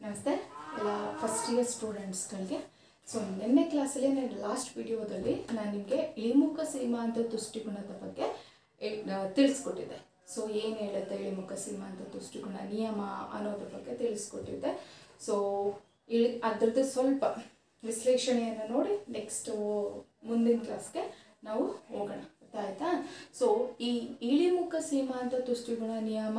ನಮಸ್ತೆ ಎಲ್ಲ first year ಸ್ಟೂಡೆಂಟ್ಸ್ಗಳಿಗೆ so ನಿನ್ನೆ ಕ್ಲಾಸಲ್ಲಿ ನಾನು ಲಾಸ್ಟ್ ವಿಡಿಯೋದಲ್ಲಿ ನಾನು ನಿಮಗೆ ಇಳಿಮುಖ ಸೀಮಾಂತ ದೃಷ್ಟಿಗುಣದ ಬಗ್ಗೆ ಹೇಳ್- ಆ, ತಿಳಿಸ್ಕೊಟ್ಟಿದ್ದೆ ಸೊ ಏನು ಹೇಳುತ್ತೆ ಇಳಿಮುಖ ಸೀಮಾಂತ ದೃಷ್ಟಿಗುಣ ನಿಯಮ ಅನ್ನೋದ್ರ ಬಗ್ಗೆ ತಿಳಿಸ್ಕೊಟ್ಟಿದ್ದೆ ಸೊ ಇಳಿ ಅದರದ್ದು ಸ್ವಲ್ಪ ವಿಶ್ಲೇಷಣೆಯನ್ನು ನೋಡಿ ನೆಕ್ಸ್ಟ್ ಮುಂದಿನ ಕ್ಲಾಸ್ಗೆ ನಾವು ಹೋಗೋಣ ಗೊತ್ತಾಯ್ತಾ ಸೊ ಈ ಇಳಿಮುಖ ಸೀಮಾಂತ ದೃಷ್ಟಿಗುಣ ನಿಯಮ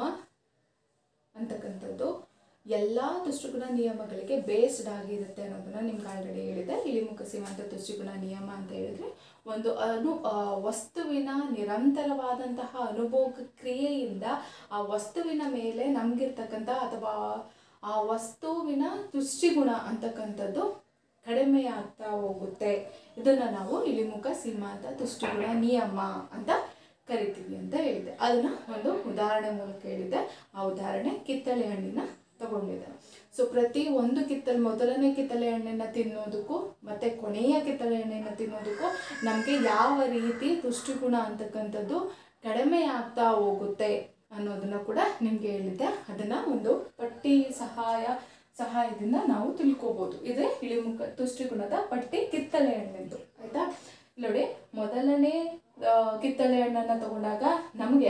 ಅಂತಕ್ಕಂಥದ್ದು ಎಲ್ಲ ದೃಷ್ಟಿಗುಣ ನಿಯಮಗಳಿಗೆ ಬೇಸ್ಡ್ ಆಗಿರುತ್ತೆ ಅನ್ನೋದನ್ನ ನಿಮ್ಗೆ ಆಲ್ರೆಡಿ ಹೇಳಿದೆ ಇಳಿಮುಖ ಸೀಮಾಂತ ದೃಷ್ಟಿಗುಣ ನಿಯಮ ಅಂತ ಹೇಳಿದ್ರೆ ಒಂದು ಅನು ಆ, ವಸ್ತುವಿನ ನಿರಂತರವಾದಂತಹ ಅನುಭೋಗ ಕ್ರಿಯೆಯಿಂದ ಆ ವಸ್ತುವಿನ ಮೇಲೆ ನಮಗಿರ್ತಕ್ಕಂಥ ಅಥವಾ ಆ ವಸ್ತುವಿನ ದೃಷ್ಟಿಗುಣ ಅಂತಕ್ಕಂಥದ್ದು ಕಡಿಮೆ ಆಗ್ತಾ ಹೋಗುತ್ತೆ ಇದನ್ನ ನಾವು ಇಳಿಮುಖ ಸೀಮಾಂತ ದೃಷ್ಟಿಗುಣ ನಿಯಮ ಅಂತ ಕರಿತೀವಿ ಅಂತ ಹೇಳಿದೆ ಅದನ್ನ ಒಂದು ಉದಾಹರಣೆ ಮೂಲಕ ಹೇಳಿದ್ದೆ ಆ ಉದಾಹರಣೆ ಕಿತ್ತಳೆ ಹಣ್ಣಿನ ತಗೊಂಡಿದ್ದೆ ಸೊ ಪ್ರತಿ ಒಂದು ಕಿತ್ತಲೆ ಮೊದಲನೇ ಕಿತ್ತಳೆ ಹಣ್ಣನ್ನ ತಿನ್ನೋದಕ್ಕೂ ಮತ್ತೆ ಕೊನೆಯ ಕಿತ್ತಳೆ ಹಣ್ಣನ್ನ ತಿನ್ನೋದಕ್ಕೂ ನಮಗೆ ಯಾವ ರೀತಿ ದೃಷ್ಟಿಗುಣ ಅಂತಕ್ಕಂಥದ್ದು ಕಡಿಮೆ ಆಗ್ತಾ ಹೋಗುತ್ತೆ ಅನ್ನೋದನ್ನ ಕೂಡ ನಿಮ್ಗೆ ಹೇಳಿದ್ದೆ ಅದನ್ನ ಒಂದು ಪಟ್ಟಿ ಸಹಾಯ ಸಹಾಯದಿಂದ ನಾವು ತಿಳ್ಕೊಬೋದು ಇದೇ ಇಳಿಮುಖ ದೃಷ್ಟಿಗುಣದ ಪಟ್ಟಿ ಕಿತ್ತಳೆ ಹಣ್ಣಿಂದು ಆಯ್ತಾ ನೋಡಿ ಮೊದಲನೇ ಆ, ಕಿತ್ತಳೆ ಹಣ್ಣನ್ನ ತಗೊಂಡಾಗ ನಮಗೆ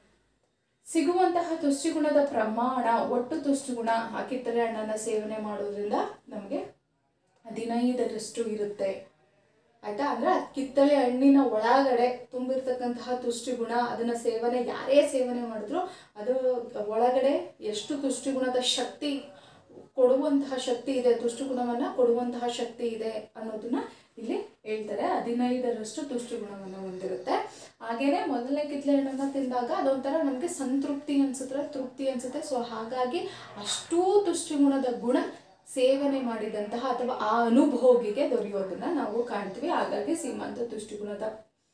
ಸಿಗುವಂತಹ ತುಷ್ಟಿಗುಣದ ಪ್ರಮಾಣ ಒಟ್ಟು ತುಷ್ಟಿಗುಣ ಆ ಕಿತ್ತಳೆ ಹಣ್ಣನ್ನ ಸೇವನೆ ಮಾಡೋದ್ರಿಂದ ನಮಗೆ ಹದಿನೈದರಷ್ಟು ಇರುತ್ತೆ ಆಯ್ತಾ ಅಂದ್ರೆ ಆ ಕಿತ್ತಳೆ ಹಣ್ಣಿನ ಒಳಗಡೆ ತುಂಬಿರ್ತಕ್ಕಂತಹ ತುಷ್ಟಿಗುಣ ಅದನ್ನ ಸೇವನೆ ಯಾರೇ ಸೇವನೆ ಮಾಡಿದ್ರು ಅದು ಒಳಗಡೆ ಎಷ್ಟು ತುಷ್ಟಿಗುಣದ ಶಕ್ತಿ ಕೊಡುವಂತಹ ಶಕ್ತಿ ಇದೆ ತುಷ್ಟುಗುಣವನ್ನ ಕೊಡುವಂತಹ ಶಕ್ತಿ ಇದೆ ಅನ್ನೋದನ್ನ ಇಲ್ಲಿ ಹೇಳ್ತಾರೆ ಹದಿನೈದರಷ್ಟು ತುಷ್ಟುಗುಣವನ್ನು ಹೊಂದಿರುತ್ತೆ ಹಾಗೇನೆ ಮೊದಲನೇ ಕಿತ್ಲೆ ಹಣ್ಣನ್ನ ತಿಂದಾಗ ಅದೊಂಥರ ನಮಗೆ ಸಂತೃಪ್ತಿ ಅನ್ಸುತ್ತೆ ತೃಪ್ತಿ ಅನ್ಸುತ್ತೆ ಸೊ ಹಾಗಾಗಿ ಅಷ್ಟೂ ತುಷ್ಟುಗುಣದ ಗುಣ ಸೇವನೆ ಮಾಡಿದಂತಹ ಅಥವಾ ಆ ಅನುಭೋಗಿಗೆ ದೊರೆಯೋದನ್ನ ನಾವು ಕಾಣ್ತೀವಿ ಹಾಗಾಗಿ ಸೀಮಾಂತ ತುಷ್ಟುಗುಣದ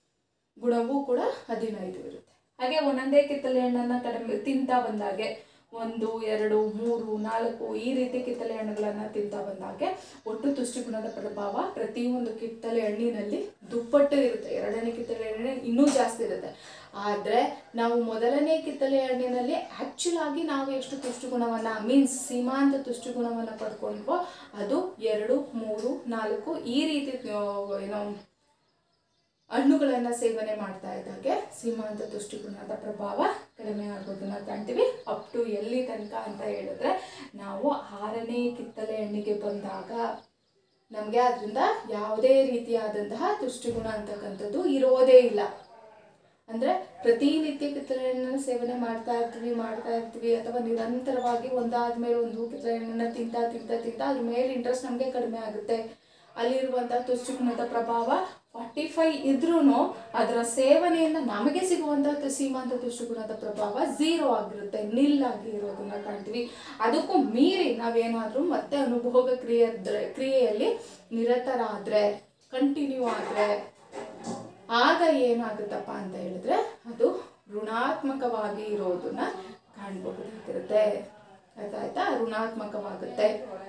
ಗುಣವೂ ಕೂಡ ಹದಿನೈದು ಇರುತ್ತೆ ಹಾಗೆ ಒಂದೊಂದೇ ಕಿತ್ತಳೆ ಹಣ್ಣನ್ನ ಕಡಿಮೆ ತಿಂತಾ ಬಂದಾಗೆ ಒಂದು ಎರಡು ಮೂರು ನಾಲ್ಕು ಈ ರೀತಿ ಕಿತ್ತಳೆ ಹಣ್ಣುಗಳನ್ನ ತಿಂತಾ ಬಂದಾಗೆ ಒಟ್ಟು ತುಷ್ಟಿಗುಣದ ಪ್ರಭಾವ ಪ್ರತಿಯೊಂದು ಕಿತ್ತಳೆ ಹಣ್ಣಿನಲ್ಲಿ ದುಪ್ಪಟ್ಟು ಇರುತ್ತೆ ಎರಡನೇ ಕಿತ್ತಳೆ ಹಣ್ಣಿನ ಇನ್ನೂ ಜಾಸ್ತಿ ಇರುತ್ತೆ ಆದರೆ ನಾವು ಮೊದಲನೇ ಕಿತ್ತಳೆ ಹಣ್ಣಿನಲ್ಲಿ ಆ್ಯಕ್ಚುಲ್ ಆಗಿ ನಾವು ಎಷ್ಟು ತುಷ್ಟುಗುಣವನ್ನ ಮೀನ್ಸ್ ಸೀಮಾಂತ ತುಷ್ಟುಗುಣವನ್ನ ಪಡ್ಕೊಂಡ್ವೋ ಅದು ಎರಡು ಮೂರು ನಾಲ್ಕು ಈ ರೀತಿ ಆ, ಏನೋ ಹಣ್ಣುಗಳನ್ನು ಸೇವನೆ ಮಾಡ್ತಾ ಇದ್ದಾಗೆ ಸೀಮಾಂತ ದೃಷ್ಟಿಗುಣದ ಪ್ರಭಾವ ಕಡಿಮೆ ಆಗೋದನ್ನ ಕಾಣ್ತೀವಿ ಅಪ್ ಟು ಎಲ್ಲಿ ತನಕ ಅಂತ ಹೇಳಿದ್ರೆ ನಾವು ಆರನೇ ಕಿತ್ತಳೆ ಹಣ್ಣಿಗೆ ಬಂದಾಗ ನಮಗೆ ಅದರಿಂದ ಯಾವುದೇ ರೀತಿಯಾದಂತಹ ದೃಷ್ಟಿಗುಣ ಅಂತಕ್ಕಂಥದ್ದು ಇರೋದೇ ಇಲ್ಲ ಅಂದ್ರೆ ಪ್ರತಿನಿತ್ಯ ಕಿತ್ತಳೆ ಹಣ್ಣನ್ನು ಸೇವನೆ ಮಾಡ್ತಾ ಇರ್ತೀವಿ ಮಾಡ್ತಾ ಇರ್ತೀವಿ ಅಥವಾ ನಿರಂತರವಾಗಿ ಒಂದಾದ್ಮೇಲೆ ಒಂದು ಕಿತ್ತಳೆ ಹಣ್ಣನ್ನ ತಿಂತಾ ತಿಂತಾ ತಿಂತಾ ಅದ್ರ ಮೇಲೆ ಇಂಟ್ರೆಸ್ಟ್ ನಮಗೆ ಕಡಿಮೆ ಆಗುತ್ತೆ ಅಲ್ಲಿರುವಂತಹ ತುಷ್ಟುಗುಣದ ಪ್ರಭಾವ ಫಾರ್ಟಿ ಫೈವ್ ಇದ್ರೂ ಅದರ ಸೇವನೆಯಿಂದ ನಮಗೆ ಸಿಗುವಂತಹ ಸೀಮಾಂತ ತುಷ್ಟುಗುಣದ ಪ್ರಭಾವ ಝೀರೋ ಆಗಿರುತ್ತೆ ನಿಲ್ ಆಗಿ ಇರೋದನ್ನ ಕಾಣ್ತೀವಿ ಅದಕ್ಕೂ ಮೀರಿ ನಾವೇನಾದ್ರೂ ಮತ್ತೆ ಅನುಭೋಗ ಕ್ರಿಯೆ ಕ್ರಿಯೆಯಲ್ಲಿ ನಿರತರಾದ್ರೆ ಕಂಟಿನ್ಯೂ ಆದ್ರೆ ಆಗ ಏನಾಗುತ್ತಪ್ಪ ಅಂತ ಹೇಳಿದ್ರೆ ಅದು ಋಣಾತ್ಮಕವಾಗಿ ಇರೋದನ್ನ ಕಾಣಬಹುದಾಗಿರುತ್ತೆ ಆಯ್ತಾ ಋಣಾತ್ಮಕವಾಗುತ್ತೆ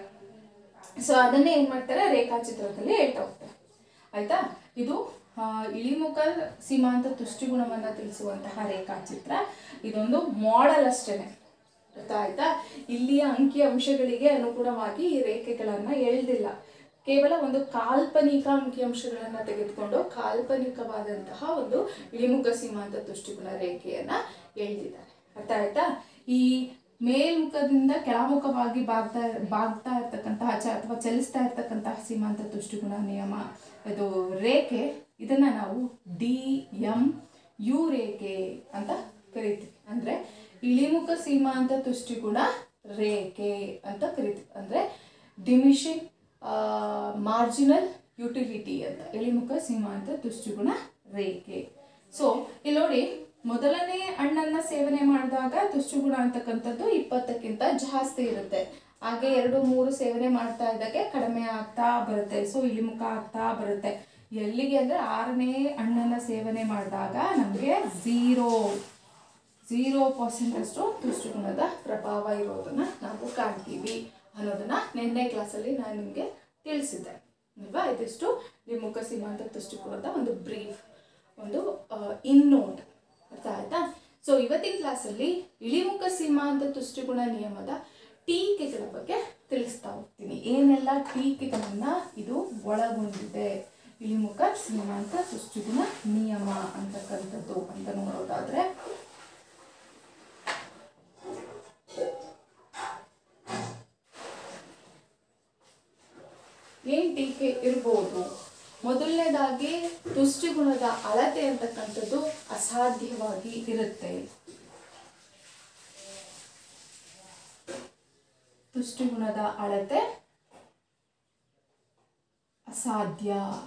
ಸೊ ಅದನ್ನೇ ಏನ್ ಮಾಡ್ತಾರೆ ರೇಖಾಚಿತ್ರದಲ್ಲಿ ಹೇಳ್ತಾ ಹೋಗ್ತಾರೆ ಆಯ್ತಾ ಇದು ಆ, ಇಳಿಮುಖ ಸೀಮಾಂತ ತುಷ್ಟಿಗುಣವನ್ನ ತಿಳಿಸುವಂತಹ ರೇಖಾಚಿತ್ರ ಇದೊಂದು ಮಾಡೆಲ್ ಅಷ್ಟೇನೆ ಗೊತ್ತಾಯ್ತಾ ಇಲ್ಲಿಯ ಅಂಕಿ ಅಂಶಗಳಿಗೆ ಅನುಗುಣವಾಗಿ ಈ ರೇಖೆಗಳನ್ನ ಎಳ್ದಿಲ್ಲ ಕೇವಲ ಒಂದು ಕಾಲ್ಪನಿಕ ಅಂಕಿಅಂಶಗಳನ್ನ ತೆಗೆದುಕೊಂಡು ಕಾಲ್ಪನಿಕವಾದಂತಹ ಒಂದು ಇಳಿಮುಖ ಸೀಮಾಂತ ತುಷ್ಟಿಗುಣ ರೇಖೆಯನ್ನ ಎಳ್ದಿದ್ದಾರೆ ಅರ್ಥ ಆಯ್ತಾ ಈ ಮೇಲ್ಮುಖದಿಂದ ಕೆಳಮುಖವಾಗಿ ಬಾಗ್ತಾ ಬಾಗ್ತಾ ಇರ್ತಕ್ಕಂತಹ ಚ ಅಥವಾ ಚಲಿಸ್ತಾ ಇರ್ತಕ್ಕಂತಹ ಸೀಮಾಂತ ತುಷ್ಟಿಗುಣ ನಿಯಮ ಇದು ರೇಖೆ ಇದನ್ನ ನಾವು ಡಿ ಎಂ ಯು ರೇಖೆ ಅಂತ ಕರಿತೀವಿ ಅಂದ್ರೆ ಇಳಿಮುಖ ಸೀಮಾಂತ ತುಷ್ಟಿಗುಣ ರೇಖೆ ಅಂತ ಕರಿತೀವಿ ಅಂದ್ರೆ ಡಿಮಿಷಿಂಗ್ ಮಾರ್ಜಿನಲ್ ಯುಟಿಲಿಟಿ ಅಂತ ಇಳಿಮುಖ ಸೀಮಾಂತ ತುಷ್ಟಿಗುಣ ರೇಖೆ ಸೊ ಇಲ್ಲಿ ನೋಡಿ ಮೊದಲನೇ ಹಣ್ಣನ್ನ ಸೇವನೆ ಮಾಡಿದಾಗ ತುಷ್ಟುಗುಣ ಅಂತಕ್ಕಂಥದ್ದು ಇಪ್ಪತ್ತಕ್ಕಿಂತ ಜಾಸ್ತಿ ಇರುತ್ತೆ ಹಾಗೆ ಎರಡು ಮೂರು ಸೇವನೆ ಮಾಡ್ತಾ ಇದ್ದಾಗೆ ಕಡಿಮೆ ಆಗ್ತಾ ಬರುತ್ತೆ ಸೊ ಇಳಿಮುಖ ಆಗ್ತಾ ಬರುತ್ತೆ ಎಲ್ಲಿಗೆ ಅಂದ್ರೆ ಆರನೇ ಹಣ್ಣನ್ನ ಸೇವನೆ ಮಾಡಿದಾಗ ನಮಗೆ ಝೀರೋ ಝೀರೋ ಪರ್ಸೆಂಟ್ ಅಷ್ಟು ತುಷ್ಟುಗುಣದ ಪ್ರಭಾವ ಇರೋದನ್ನ ನಾವು ಕಾಣ್ತೀವಿ ಅನ್ನೋದನ್ನ ನಿನ್ನೆ ಕ್ಲಾಸಲ್ಲಿ ನಾನು ನಿಮಗೆ ತಿಳಿಸಿದ್ದೆ ಅಲ್ವಾ ಇದಿಷ್ಟು ವಿಮುಖ ಸೀಮಾಂತ ತುಷ್ಟುಗುಣದ ಒಂದು ಬ್ರೀಫ್ ಒಂದು ಇನ್ನೋಟ್ ಅರ್ಥ ಆಯ್ತಾ ಸೊ ಇವತ್ತಿನ ಕ್ಲಾಸಲ್ಲಿ ಇಳಿಮುಖ ಸೀಮಾಂತ ತುಷ್ಟುಗುಣ ನಿಯಮದ ಟೀಕೆಗಳ ಬಗ್ಗೆ ತಿಳಿಸ್ತಾ ಹೋಗ್ತೀನಿ ಏನೆಲ್ಲ ಟೀಕೆಗಳನ್ನ ಇದು ಒಳಗೊಂಡಿದೆ ಇಳಿಮುಖ ಸೀಮಾಂತ ತುಷ್ಟುಗುಣ ನಿಯಮ ಅಂತಕ್ಕಂಥದ್ದು ಅಂತ ನೋಡೋದಾದ್ರೆ ಏನ್ ಟೀಕೆ ಇರ್ಬೋದು ಮೊದಲನೇದಾಗಿ ತುಷ್ಟಿಗುಣದ ಅಳತೆ ಅಂತಕ್ಕಂಥದ್ದು ಅಸಾಧ್ಯವಾಗಿ ಇರುತ್ತೆ ತುಷ್ಟಿಗುಣದ ಅಳತೆ ಅಸಾಧ್ಯ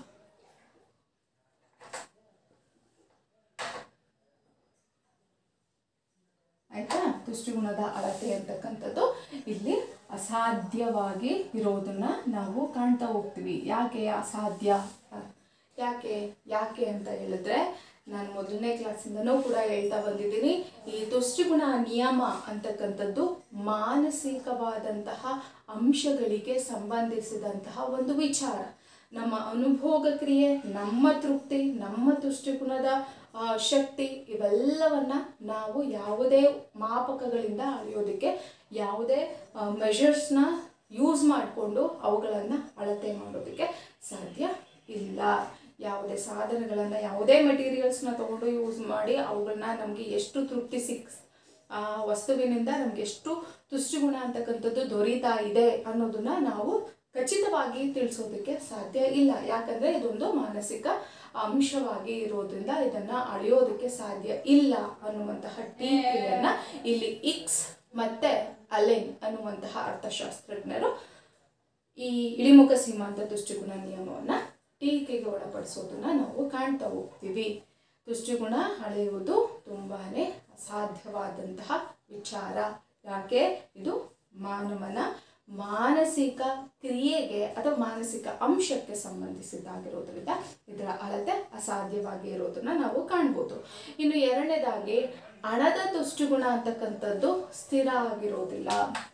ಆಯ್ತಾ ತುಷ್ಟಿಗುಣದ ಅಳತೆ ಅಂತಕ್ಕಂಥದ್ದು ಇಲ್ಲಿ ಅಸಾಧ್ಯವಾಗಿ ಇರೋದನ್ನ ನಾವು ಕಾಣ್ತಾ ಹೋಗ್ತೀವಿ ಯಾಕೆ ಅಸಾಧ್ಯ ಯಾಕೆ ಯಾಕೆ ಅಂತ ಹೇಳಿದ್ರೆ ನಾನು ಮೊದಲನೇ ಕ್ಲಾಸಿಂದನೂ ಕೂಡ ಹೇಳ್ತಾ ಬಂದಿದ್ದೀನಿ ಈ ತುಷ್ಟಿಗುಣ ನಿಯಮ ಅಂತಕ್ಕಂಥದ್ದು ಮಾನಸಿಕವಾದಂತಹ ಅಂಶಗಳಿಗೆ ಸಂಬಂಧಿಸಿದಂತಹ ಒಂದು ವಿಚಾರ ನಮ್ಮ ಅನುಭೋಗ ಕ್ರಿಯೆ ನಮ್ಮ ತೃಪ್ತಿ ನಮ್ಮ ತುಷ್ಟಿಗುಣದ ಆ, ಶಕ್ತಿ ಇವೆಲ್ಲವನ್ನ ನಾವು ಯಾವುದೇ ಮಾಪಕಗಳಿಂದ ಅಳೆಯೋದಕ್ಕೆ ಯಾವುದೇ ಮೆಷರ್ಸ್ನ ಯೂಸ್ ಮಾಡಿಕೊಂಡು ಅವುಗಳನ್ನು ಅಳತೆ ಮಾಡೋದಕ್ಕೆ ಸಾಧ್ಯ ಇಲ್ಲ ಯಾವುದೇ ಸಾಧನಗಳನ್ನು ಯಾವುದೇ ಮೆಟೀರಿಯಲ್ಸ್ನ ತಗೊಂಡು ಯೂಸ್ ಮಾಡಿ ಅವುಗಳನ್ನ ನಮಗೆ ಎಷ್ಟು ತೃಪ್ತಿ ಸಿಕ್ ಆ ವಸ್ತುವಿನಿಂದ ನಮ್ಗೆ ಎಷ್ಟು ತುಷ್ಟಿಗುಣ ಅಂತಕ್ಕಂಥದ್ದು ದೊರೀತಾ ಇದೆ ಅನ್ನೋದನ್ನ ನಾವು ಖಚಿತವಾಗಿ ತಿಳಿಸೋದಕ್ಕೆ ಸಾಧ್ಯ ಇಲ್ಲ ಯಾಕಂದ್ರೆ ಇದೊಂದು ಮಾನಸಿಕ ಅಂಶವಾಗಿ ಇರೋದ್ರಿಂದ ಇದನ್ನ ಅಳೆಯೋದಕ್ಕೆ ಸಾಧ್ಯ ಇಲ್ಲ ಅನ್ನುವಂತಹ ಟೀಕೆಯನ್ನ ಇಲ್ಲಿ ಇಕ್ಸ್ ಮತ್ತೆ ಅಲೆನ್ ಅನ್ನುವಂತಹ ಅರ್ಥಶಾಸ್ತ್ರಜ್ಞರು ಈ ಇಳಿಮುಖ ಸೀಮಾಂತ ದೃಷ್ಟಿಗುಣ ನಿಯಮವನ್ನ ಟೀಕೆಗೆ ಒಳಪಡಿಸೋದನ್ನ ನಾವು ಕಾಣ್ತಾ ಹೋಗ್ತೀವಿ ದೃಷ್ಟಿಗುಣ ಅಳೆಯುವುದು ತುಂಬಾನೇ ಅಸಾಧ್ಯವಾದಂತಹ ವಿಚಾರ ಯಾಕೆ ಇದು ಮಾನವನ ಮಾನಸಿಕ ಕ್ರಿಯೆಗೆ ಅಥವಾ ಮಾನಸಿಕ ಅಂಶಕ್ಕೆ ಸಂಬಂಧಿಸಿದ್ದಾಗಿರೋದ್ರಿಂದ ಇದರ ಅಳತೆ ಅಸಾಧ್ಯವಾಗಿ ಇರೋದನ್ನ ನಾವು ಕಾಣ್ಬೋದು ಇನ್ನು ಎರಡನೇದಾಗಿ ಹಣದ ತುಷ್ಟುಗುಣ ಅಂತಕ್ಕಂಥದ್ದು ಸ್ಥಿರ ಆಗಿರೋದಿಲ್ಲ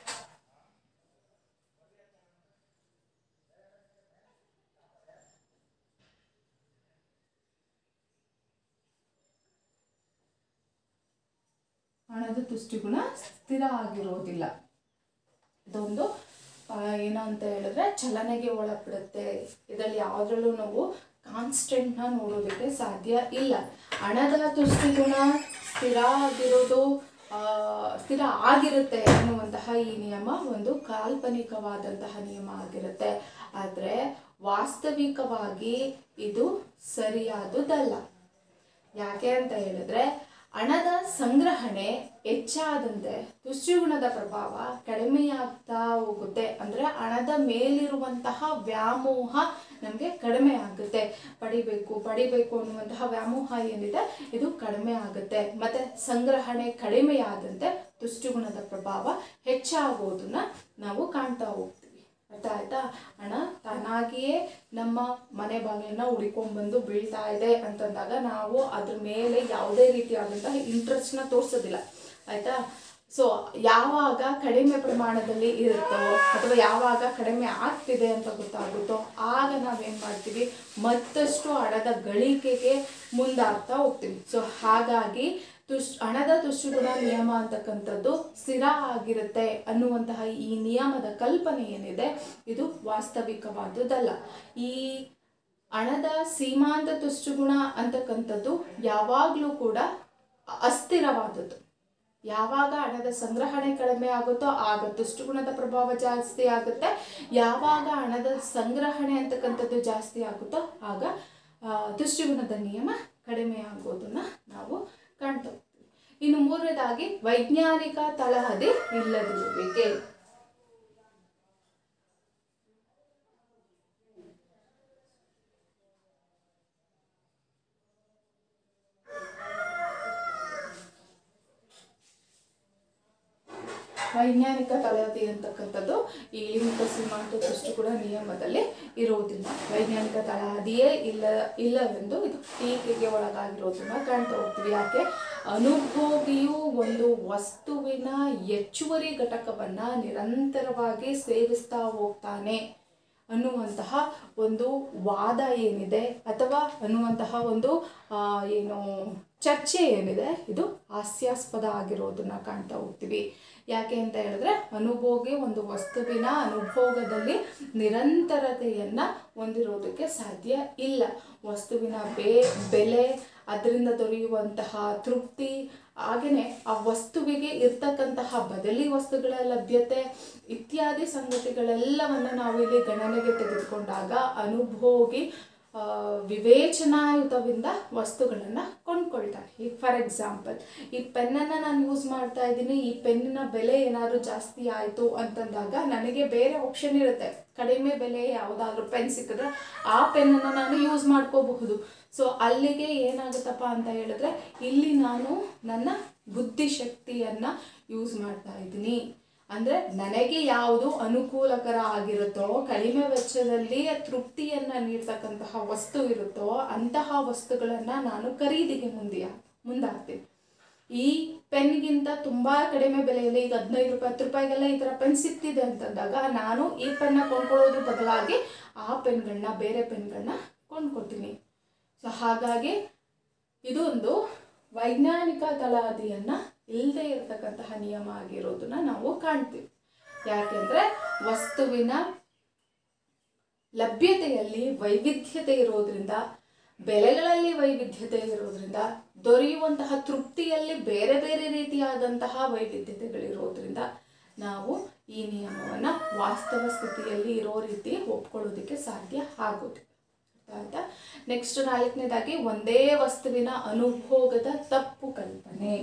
ಹಣದ ತುಷ್ಟಿಗುಣ ಸ್ಥಿರ ಆಗಿರೋದಿಲ್ಲ ಇದೊಂದು ಆ, ಏನು ಅಂತ ಹೇಳಿದ್ರೆ ಚಲನೆಗೆ ಒಳಪಡುತ್ತೆ ಇದರಲ್ಲಿ ಯಾವುದ್ರಲ್ಲೂ ನಾವು ಕಾನ್ಸ್ಟೆಂಟ್ನ ನೋಡೋದಕ್ಕೆ ಸಾಧ್ಯ ಇಲ್ಲ ಹಣದ ತುಷ್ಟಿಗುಣ ಸ್ಥಿರ ಆಗಿರೋದು ಆ, ಸ್ಥಿರ ಆಗಿರುತ್ತೆ ಅನ್ನುವಂತಹ ಈ ನಿಯಮ ಒಂದು ಕಾಲ್ಪನಿಕವಾದಂತಹ ನಿಯಮ ಆಗಿರುತ್ತೆ ಆದರೆ ವಾಸ್ತವಿಕವಾಗಿ ಇದು ಸರಿಯಾದುದಲ್ಲ ಯಾಕೆ ಅಂತ ಹೇಳಿದ್ರೆ ಹಣದ ಸಂಗ್ರಹಣೆ ಹೆಚ್ಚಾದಂತೆ ತುಷ್ಟಿಗುಣದ ಪ್ರಭಾವ ಕಡಿಮೆಯಾಗ್ತಾ ಹೋಗುತ್ತೆ ಅಂದ್ರೆ ಹಣದ ಮೇಲಿರುವಂತಹ ವ್ಯಾಮೋಹ ನಮಗೆ ಕಡಿಮೆ ಆಗುತ್ತೆ ಪಡಿಬೇಕು ಪಡಿಬೇಕು ಅನ್ನುವಂತಹ ವ್ಯಾಮೋಹ ಏನಿದೆ ಇದು ಕಡಿಮೆ ಆಗುತ್ತೆ ಮತ್ತೆ ಸಂಗ್ರಹಣೆ ಕಡಿಮೆಯಾದಂತೆ ತುಷ್ಟಿಗುಣದ ಪ್ರಭಾವ ಹೆಚ್ಚಾಗೋದನ್ನ ನಾವು ಕಾಣ್ತಾ ಹೋಗ್ತೀವಿ ಅರ್ಥ ಆಯ್ತಾ ಹಣ ತಾನಾಗಿಯೇ ನಮ್ಮ ಮನೆ ಬಾಗಿಲನ್ನ ಹುಡಿಕೊಂಡ್ಬಂದು ಬೀಳ್ತಾ ಇದೆ ಅಂತಂದಾಗ ನಾವು ಅದ್ರ ಮೇಲೆ ಯಾವುದೇ ರೀತಿಯಾದಂತಹ ಇಂಟ್ರೆಸ್ಟ್ನ ತೋರಿಸೋದಿಲ್ಲ ಆಯ್ತಾ ಸೊ ಯಾವಾಗ ಕಡಿಮೆ ಪ್ರಮಾಣದಲ್ಲಿ ಇರುತ್ತೋ ಅಥವಾ ಯಾವಾಗ ಕಡಿಮೆ ಆಗ್ತಿದೆ ಅಂತ ಗೊತ್ತಾಗುತ್ತೋ ಆಗ ನಾವೇನು ಮಾಡ್ತೀವಿ ಮತ್ತಷ್ಟು ಹಣದ ಗಳಿಕೆಗೆ ಮುಂದಾಗ್ತಾ ಹೋಗ್ತೀವಿ ಸೊ ಹಾಗಾಗಿ ತುಷ್ ಹಣದ ತುಷ್ಟುಗುಣ ನಿಯಮ ಅಂತಕ್ಕಂಥದ್ದು ಸ್ಥಿರ ಆಗಿರುತ್ತೆ ಅನ್ನುವಂತಹ ಈ ನಿಯಮದ ಕಲ್ಪನೆ ಏನಿದೆ ಇದು ವಾಸ್ತವಿಕವಾದುದಲ್ಲ ಈ ಹಣದ ಸೀಮಾಂತ ತುಷ್ಟುಗುಣ ಅಂತಕ್ಕಂಥದ್ದು ಯಾವಾಗಲೂ ಕೂಡ ಅಸ್ಥಿರವಾದದ್ದು ಯಾವಾಗ ಹಣದ ಸಂಗ್ರಹಣೆ ಕಡಿಮೆ ಆಗುತ್ತೋ ಆಗ ತುಷ್ಟುಗುಣದ ಪ್ರಭಾವ ಜಾಸ್ತಿ ಆಗುತ್ತೆ ಯಾವಾಗ ಹಣದ ಸಂಗ್ರಹಣೆ ಅಂತಕ್ಕಂಥದ್ದು ಜಾಸ್ತಿ ಆಗುತ್ತೋ ಆಗ ಆ, ತುಷ್ಟುಗುಣದ ನಿಯಮ ಕಡಿಮೆ ಆಗೋದನ್ನ ನಾವು ಕಾಣ್ತಾ ಹೋಗ್ತೀವಿ ಇನ್ನು ಮೂರನೇದಾಗಿ ವೈಜ್ಞಾನಿಕ ತಳಹದಿ ಇಲ್ಲದಿರುವಿಕೆ ವೈಜ್ಞಾನಿಕ ತಳಹದಿ ಅಂತಕ್ಕಂಥದ್ದು ಈ ಇಳಿಮುಖ ಸೀಮಾಂತ ದೃಷ್ಟಿಗುಣ ನಿಯಮದಲ್ಲಿ ಇರುವುದಿಲ್ಲ ವೈಜ್ಞಾನಿಕ ತಳಹದಿಯೇ ಇಲ್ಲ ಇಲ್ಲವೆಂದು ಇದು ಟೀಕೆಗೆ ಒಳಗಾಗಿರೋದನ್ನ ಕಾಣ್ತಾ ಹೋಗ್ತೀವಿ ಯಾಕೆ ಅನುಭೋಗಿಯು ಒಂದು ವಸ್ತುವಿನ ಹೆಚ್ಚುವರಿ ಘಟಕವನ್ನ ನಿರಂತರವಾಗಿ ಸೇವಿಸ್ತಾ ಹೋಗ್ತಾನೆ ಅನ್ನುವಂತಹ ಒಂದು ವಾದ ಏನಿದೆ ಅಥವಾ ಅನ್ನುವಂತಹ ಒಂದು ಆ, ಏನು ಚರ್ಚೆ ಏನಿದೆ ಇದು ಹಾಸ್ಯಾಸ್ಪದ ಆಗಿರೋದನ್ನ ಕಾಣ್ತಾ ಹೋಗ್ತೀವಿ ಯಾಕೆ ಅಂತ ಹೇಳಿದ್ರೆ ಅನುಭೋಗಿ ಒಂದು ವಸ್ತುವಿನ ಅನುಭೋಗದಲ್ಲಿ ನಿರಂತರತೆಯನ್ನು ಹೊಂದಿರೋದಕ್ಕೆ ಸಾಧ್ಯ ಇಲ್ಲ ವಸ್ತುವಿನ ಬೇ ಬೆಲೆ ಅದರಿಂದ ದೊರೆಯುವಂತಹ ತೃಪ್ತಿ ಹಾಗೆಯೇ ಆ ವಸ್ತುವಿಗೆ ಇರ್ತಕ್ಕಂತಹ ಬದಲಿ ವಸ್ತುಗಳ ಲಭ್ಯತೆ ಇತ್ಯಾದಿ ಸಂಗತಿಗಳೆಲ್ಲವನ್ನು ನಾವು ಇಲ್ಲಿ ಗಣನೆಗೆ ತೆಗೆದುಕೊಂಡಾಗ ಅನುಭೋಗಿ ಆ, ವಿವೇಚನಾಯುತವಿಂದ ವಸ್ತುಗಳನ್ನು ಕೊಂಡ್ಕೊಳ್ತಾರೆ ಈಗ ಫಾರ್ ಎಕ್ಸಾಂಪಲ್ ಈ ಪೆನ್ನನ್ನು ನಾನು ಯೂಸ್ ಮಾಡ್ತಾ ಇದ್ದೀನಿ ಈ ಪೆನ್ನಿನ ಬೆಲೆ ಏನಾದರೂ ಜಾಸ್ತಿ ಆಯಿತು ಅಂತಂದಾಗ ನನಗೆ ಬೇರೆ ಆಪ್ಷನ್ ಇರುತ್ತೆ ಕಡಿಮೆ ಬೆಲೆ ಯಾವುದಾದ್ರೂ ಪೆನ್ ಸಿಕ್ಕಿದ್ರೆ ಆ ಪೆನ್ನನ್ನು ನಾನು ಯೂಸ್ ಮಾಡ್ಕೋಬಹುದು ಸೊ ಅಲ್ಲಿಗೆ ಏನಾಗುತ್ತಪ್ಪ ಅಂತ ಹೇಳಿದ್ರೆ ಇಲ್ಲಿ ನಾನು ನನ್ನ ಬುದ್ಧಿಶಕ್ತಿಯನ್ನು ಯೂಸ್ ಮಾಡ್ತಾ ಇದ್ದೀನಿ ಅಂದರೆ ನನಗೆ ಯಾವುದು ಅನುಕೂಲಕರ ಆಗಿರುತ್ತೋ ಕಡಿಮೆ ವೆಚ್ಚದಲ್ಲಿ ತೃಪ್ತಿಯನ್ನು ನೀಡ್ತಕ್ಕಂತಹ ವಸ್ತು ಇರುತ್ತೋ ಅಂತಹ ವಸ್ತುಗಳನ್ನು ನಾನು ಖರೀದಿಗೆ ಮುಂದೆ ಮುಂದಾಗ್ತೀನಿ ಈ ಪೆನ್ಗಿಂತ ತುಂಬ ಕಡಿಮೆ ಬೆಲೆಯಲ್ಲಿ ಈಗ ಹದಿನೈದು ರೂಪಾಯಿ ಹತ್ತು ರೂಪಾಯಿಗೆಲ್ಲ ಈ ಥರ ಪೆನ್ ಸಿಗ್ತಿದೆ ಅಂತಂದಾಗ ನಾನು ಈ ಪೆನ್ನ ಕೊಂಡ್ಕೊಳ್ಳೋದ್ರ ಬದಲಾಗಿ ಆ ಪೆನ್ಗಳನ್ನ ಬೇರೆ ಪೆನ್ಗಳನ್ನ ಕೊಂಡ್ಕೊತೀನಿ ಸೊ ಹಾಗಾಗಿ ಇದೊಂದು ವೈಜ್ಞಾನಿಕ ತಳಹದಿಯನ್ನು ಇಲ್ಲದೆ ಇರತಕ್ಕಂತಹ ನಿಯಮ ಆಗಿರೋದನ್ನ ನಾವು ಕಾಣ್ತೀವಿ ಯಾಕೆಂದರೆ ವಸ್ತುವಿನ ಲಭ್ಯತೆಯಲ್ಲಿ ವೈವಿಧ್ಯತೆ ಇರೋದ್ರಿಂದ ಬೆಲೆಗಳಲ್ಲಿ ವೈವಿಧ್ಯತೆ ಇರೋದ್ರಿಂದ ದೊರೆಯುವಂತಹ ತೃಪ್ತಿಯಲ್ಲಿ ಬೇರೆ ಬೇರೆ ರೀತಿಯಾದಂತಹ ವೈವಿಧ್ಯತೆಗಳಿರೋದ್ರಿಂದ ನಾವು ಈ ನಿಯಮವನ್ನು ವಾಸ್ತವ ಸ್ಥಿತಿಯಲ್ಲಿ ಇರೋ ರೀತಿ ಒಪ್ಕೊಳ್ಳೋದಕ್ಕೆ ಸಾಧ್ಯ ಆಗೋದು ಅರ್ಥ ಆಯ್ತಾ ನೆಕ್ಸ್ಟ್ ನಾಲ್ಕನೇದಾಗಿ ಒಂದೇ ವಸ್ತುವಿನ ಅನುಭೋಗದ ತಪ್ಪು ಕಲ್ಪನೆ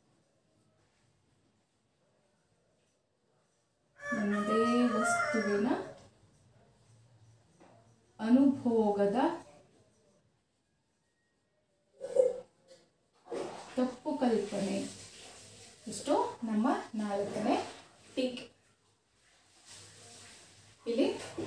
ಒಂದೇ ವಸ್ತುವಿನ ಅನುಭೋಗದ ತಪ್ಪು ಕಲ್ಪನೆ ಇಷ್ಟು ನಮ್ಮ ನಾಲ್ಕನೇ ಟೀಕೆ ಇಲ್ಲಿ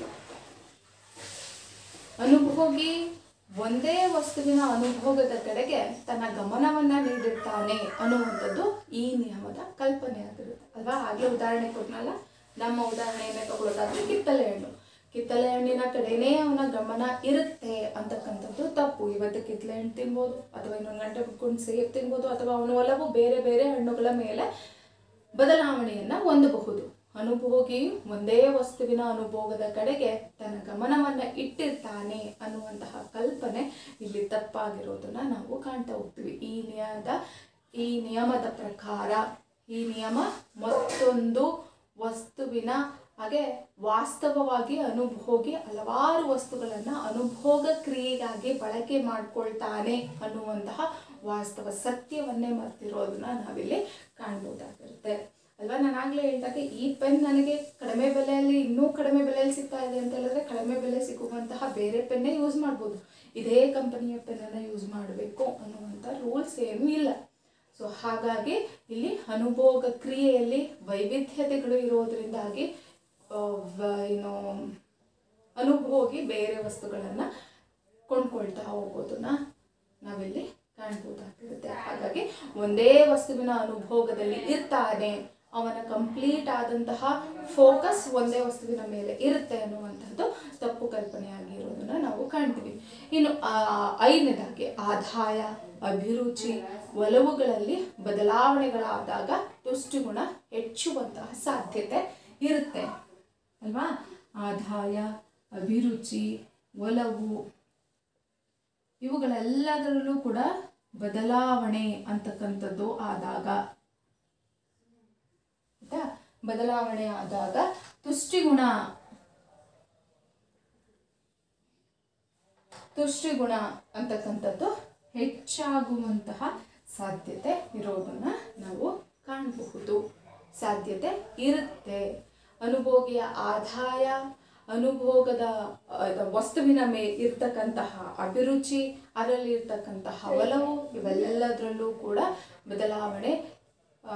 ಅನುಭೋಗಿ ಒಂದೇ ವಸ್ತುವಿನ ಅನುಭೋಗದ ಕಡೆಗೆ ತನ್ನ ಗಮನವನ್ನ ನೀಡಿರ್ತಾನೆ ಅನ್ನುವಂಥದ್ದು ಈ ನಿಯಮದ ಕಲ್ಪನೆ ಆಗಿರುತ್ತೆ ಅಲ್ವಾ ಆಗಲೇ ಉದಾಹರಣೆ ಕೊಟ್ನಲ್ಲ ನಮ್ಮ ಉದಾಹರಣೆಯನ್ನೇ ತಗೊಳ್ಳೋದಾದ್ರೆ ಕಿತ್ತಲೆ ಹಣ್ಣು ಕಿತ್ತಲೆ ಹಣ್ಣಿನ ಕಡೆನೇ ಅವನ ಗಮನ ಇರುತ್ತೆ ಅಂತಕ್ಕಂಥದ್ದು ತಪ್ಪು ಇವತ್ತು ಕಿತ್ತಲೆ ಹಣ್ಣು ತಿನ್ಬೋದು ಅಥವಾ ಇನ್ನೊಂದು ಗಂಟೆ ಬಿಟ್ಕೊಂಡು ಸೇಬ್ ತಿನ್ಬೋದು ಅಥವಾ ಅವನ ಒಲವು ಬೇರೆ ಬೇರೆ ಹಣ್ಣುಗಳ ಮೇಲೆ ಬದಲಾವಣೆಯನ್ನು ಹೊಂದಬಹುದು ಅನುಭೋಗಿ ಒಂದೇ ವಸ್ತುವಿನ ಅನುಭೋಗದ ಕಡೆಗೆ ತನ್ನ ಗಮನವನ್ನು ಇಟ್ಟಿರ್ತಾನೆ ಅನ್ನುವಂತಹ ಕಲ್ಪನೆ ಇಲ್ಲಿ ತಪ್ಪಾಗಿರೋದನ್ನ ನಾವು ಕಾಣ್ತಾ ಹೋಗ್ತೀವಿ ಈ ನಿಯಮದ ಈ ನಿಯಮದ ಪ್ರಕಾರ ಈ ನಿಯಮ ಮತ್ತೊಂದು ವಸ್ತುವಿನ ಹಾಗೆ ವಾಸ್ತವವಾಗಿ ಅನುಭೋಗಿ ಹಲವಾರು ವಸ್ತುಗಳನ್ನು ಅನುಭೋಗ ಕ್ರಿಯೆಗಾಗಿ ಬಳಕೆ ಮಾಡ್ಕೊಳ್ತಾನೆ ಅನ್ನುವಂತಹ ವಾಸ್ತವ ಸತ್ಯವನ್ನೇ ಮರ್ತಿರೋದನ್ನ ನಾವಿಲ್ಲಿ ಕಾಣ್ಬೋದಾಗಿರುತ್ತೆ ಅಲ್ವಾ ನಾನು ಆಗಲೇ ಹೇಳಿದಾಗ ಈ ಪೆನ್ ನನಗೆ ಕಡಿಮೆ ಬೆಲೆಯಲ್ಲಿ ಇನ್ನೂ ಕಡಿಮೆ ಬೆಲೆಯಲ್ಲಿ ಸಿಗ್ತಾ ಇದೆ ಅಂತ ಹೇಳಿದ್ರೆ ಕಡಿಮೆ ಬೆಲೆ ಸಿಗುವಂತಹ ಬೇರೆ ಪೆನ್ನೇ ಯೂಸ್ ಮಾಡ್ಬೋದು ಇದೇ ಕಂಪನಿಯ ಪೆನ್ನನ್ನು ಯೂಸ್ ಮಾಡಬೇಕು ಅನ್ನುವಂಥ ರೂಲ್ಸ್ ಏನೂ ಇಲ್ಲ ಸೊ ಹಾಗಾಗಿ ಇಲ್ಲಿ ಅನುಭೋಗ ಕ್ರಿಯೆಯಲ್ಲಿ ವೈವಿಧ್ಯತೆಗಳು ಇರೋದ್ರಿಂದಾಗಿ ಆ, ವ- ಏನು ಅನುಭೋಗಿ ಬೇರೆ ವಸ್ತುಗಳನ್ನು ಕೊಂಡ್ಕೊಳ್ತಾ ಹೋಗೋದನ್ನ ನಾವಿಲ್ಲಿ ಕಾಣ್ಬೋದಾಗಿರುತ್ತೆ ಹಾಗಾಗಿ ಒಂದೇ ವಸ್ತುವಿನ ಅನುಭೋಗದಲ್ಲಿ ಇರ್ತಾನೆ ಅವನ ಕಂಪ್ಲೀಟ್ ಆದಂತಹ ಫೋಕಸ್ ಒಂದೇ ವಸ್ತುವಿನ ಮೇಲೆ ಇರುತ್ತೆ ಅನ್ನುವಂಥದ್ದು ತಪ್ಪು ಕಲ್ಪನೆ ಆಗಿರೋದನ್ನ ನಾವು ಕಾಣ್ತೀವಿ ಇನ್ನು ಆ, ಐದನೇದಾಗಿ ಆದಾಯ ಅಭಿರುಚಿ ಒಲವುಗಳಲ್ಲಿ ಬದಲಾವಣೆಗಳಾದಾಗ ತುಷ್ಟಿಗುಣ ಹೆಚ್ಚುವಂತಹ ಸಾಧ್ಯತೆ ಇರುತ್ತೆ ಅಲ್ವಾ ಆದಾಯ ಅಭಿರುಚಿ ಒಲವು ಇವುಗಳೆಲ್ಲದರಲ್ಲೂ ಕೂಡ ಬದಲಾವಣೆ ಅಂತಕ್ಕಂಥದ್ದು ಆದಾಗ ಆಯ್ತಾ ಬದಲಾವಣೆ ಆದಾಗ ತುಷ್ಟಿಗುಣ ತುಷ್ಟಿಗುಣ ಅಂತಕ್ಕಂಥದ್ದು ಹೆಚ್ಚಾಗುವಂತಹ ಸಾಧ್ಯತೆ ಇರೋದನ್ನ ನಾವು ಕಾಣಬಹುದು ಸಾಧ್ಯತೆ ಇರುತ್ತೆ ಅನುಭೋಗಿಯ ಆದಾಯ ಅನುಭೋಗದ ಅದ ವಸ್ತುವಿನ ಮೇ ಇರ್ತಕ್ಕಂತಹ ಅಭಿರುಚಿ ಅದರಲ್ಲಿ ಇರ್ತಕ್ಕಂತಹ ಒಲವು ಇವೆಲ್ಲದರಲ್ಲೂ ಕೂಡ ಬದಲಾವಣೆ ಆ,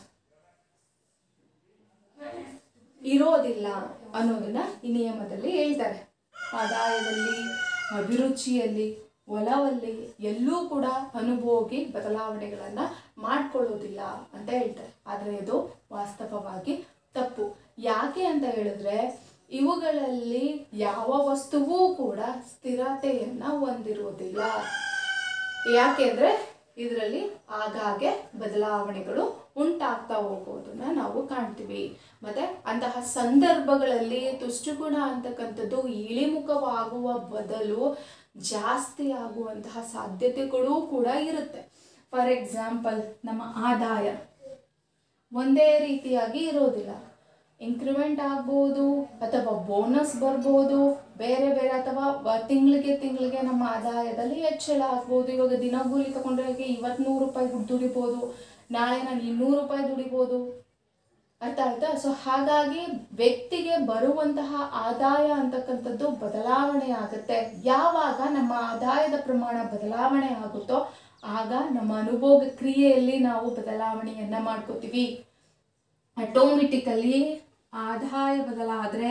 ಇರೋದಿಲ್ಲ ಅನ್ನೋದನ್ನ ಈ ನಿಯಮದಲ್ಲಿ ಹೇಳ್ತಾರೆ ಆದಾಯದಲ್ಲಿ ಅಭಿರುಚಿಯಲ್ಲಿ ಒಲವಲ್ಲಿ ಎಲ್ಲೂ ಕೂಡ ಅನುಭೋಗಿ ಬದಲಾವಣೆಗಳನ್ನು ಮಾಡ್ಕೊಳ್ಳೋದಿಲ್ಲ ಅಂತ ಹೇಳ್ತಾರೆ ಆದರೆ ಇದು ವಾಸ್ತವವಾಗಿ ತಪ್ಪು ಯಾಕೆ ಅಂತ ಹೇಳಿದ್ರೆ ಇವುಗಳಲ್ಲಿ ಯಾವ ವಸ್ತುವೂ ಕೂಡ ಸ್ಥಿರತೆಯನ್ನು ಹೊಂದಿರೋದಿಲ್ಲ ಯಾಕೆಂದ್ರೆ ಇದರಲ್ಲಿ ಆಗಾಗ್ಗೆ ಬದಲಾವಣೆಗಳು ಉಂಟಾಗ್ತಾ ಹೋಗೋದನ್ನ ನಾವು ಕಾಣ್ತೀವಿ ಮತ್ತೆ ಅಂತಹ ಸಂದರ್ಭಗಳಲ್ಲಿ ತುಷ್ಟುಗುಣ ಅಂತಕ್ಕಂಥದ್ದು ಇಳಿಮುಖವಾಗುವ ಬದಲು ಜಾಸ್ತಿ ಆಗುವಂತಹ ಸಾಧ್ಯತೆಗಳೂ ಕೂಡ ಇರುತ್ತೆ ಫಾರ್ ಎಕ್ಸಾಂಪಲ್ ನಮ್ಮ ಆದಾಯ ಒಂದೇ ರೀತಿಯಾಗಿ ಇರೋದಿಲ್ಲ ಇಂಕ್ರಿಮೆಂಟ್ ಆಗ್ಬೋದು ಅಥವಾ ಬೋನಸ್ ಬರ್ಬೋದು ಬೇರೆ ಬೇರೆ ಅಥವಾ ತಿಂಗಳಿಗೆ ತಿಂಗಳಿಗೆ ನಮ್ಮ ಆದಾಯದಲ್ಲಿ ಹೆಚ್ಚಳ ಆಗ್ಬೋದು ಇವಾಗ ದಿನಗೂಲಿ ತಗೊಂಡ್ರೆ ಇವತ್ತು ನೂರು ರೂಪಾಯಿ ದುಡಿಬೋದು ನಾಳೆ ನಾನು ಇನ್ನೂರು ರೂಪಾಯಿ ದುಡಿಬೋದು ಅರ್ಥ ಆಯ್ತಾ ಸೊ ಹಾಗಾಗಿ ವ್ಯಕ್ತಿಗೆ ಬರುವಂತಹ ಆದಾಯ ಅಂತಕ್ಕಂಥದ್ದು ಬದಲಾವಣೆ ಆಗುತ್ತೆ ಯಾವಾಗ ನಮ್ಮ ಆದಾಯದ ಪ್ರಮಾಣ ಬದಲಾವಣೆ ಆಗುತ್ತೋ ಆಗ ನಮ್ಮ ಅನುಭೋಗ ಕ್ರಿಯೆಯಲ್ಲಿ ನಾವು ಬದಲಾವಣೆಯನ್ನ ಮಾಡ್ಕೋತೀವಿ ಆಟೋಮೆಟಿಕಲಿ ಆದಾಯ ಬದಲಾದ್ರೆ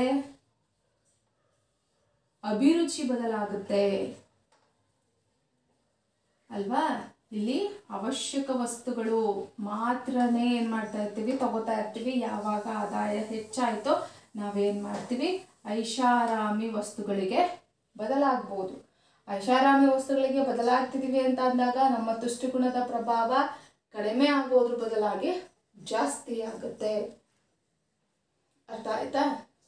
ಅಭಿರುಚಿ ಬದಲಾಗುತ್ತೆ ಅಲ್ವಾ ಇಲ್ಲಿ ಅವಶ್ಯಕ ವಸ್ತುಗಳು ಮಾತ್ರನೇ ಏನ್ ಮಾಡ್ತಾ ಇರ್ತೀವಿ ತಗೋತಾ ಇರ್ತೀವಿ ಯಾವಾಗ ಆದಾಯ ಹೆಚ್ಚಾಯ್ತೋ ನಾವೇನ್ ಮಾಡ್ತೀವಿ ಐಷಾರಾಮಿ ವಸ್ತುಗಳಿಗೆ ಬದಲಾಗ್ಬೋದು ಐಷಾರಾಮಿ ವಸ್ತುಗಳಿಗೆ ಬದಲಾಗ್ತಿದೀವಿ ಅಂತ ಅಂದಾಗ ನಮ್ಮ ತುಷ್ಟುಗುಣದ ಪ್ರಭಾವ ಕಡಿಮೆ ಆಗೋದ್ರ ಬದಲಾಗಿ ಜಾಸ್ತಿ ಆಗುತ್ತೆ ಅರ್ಥ ಆಯ್ತಾ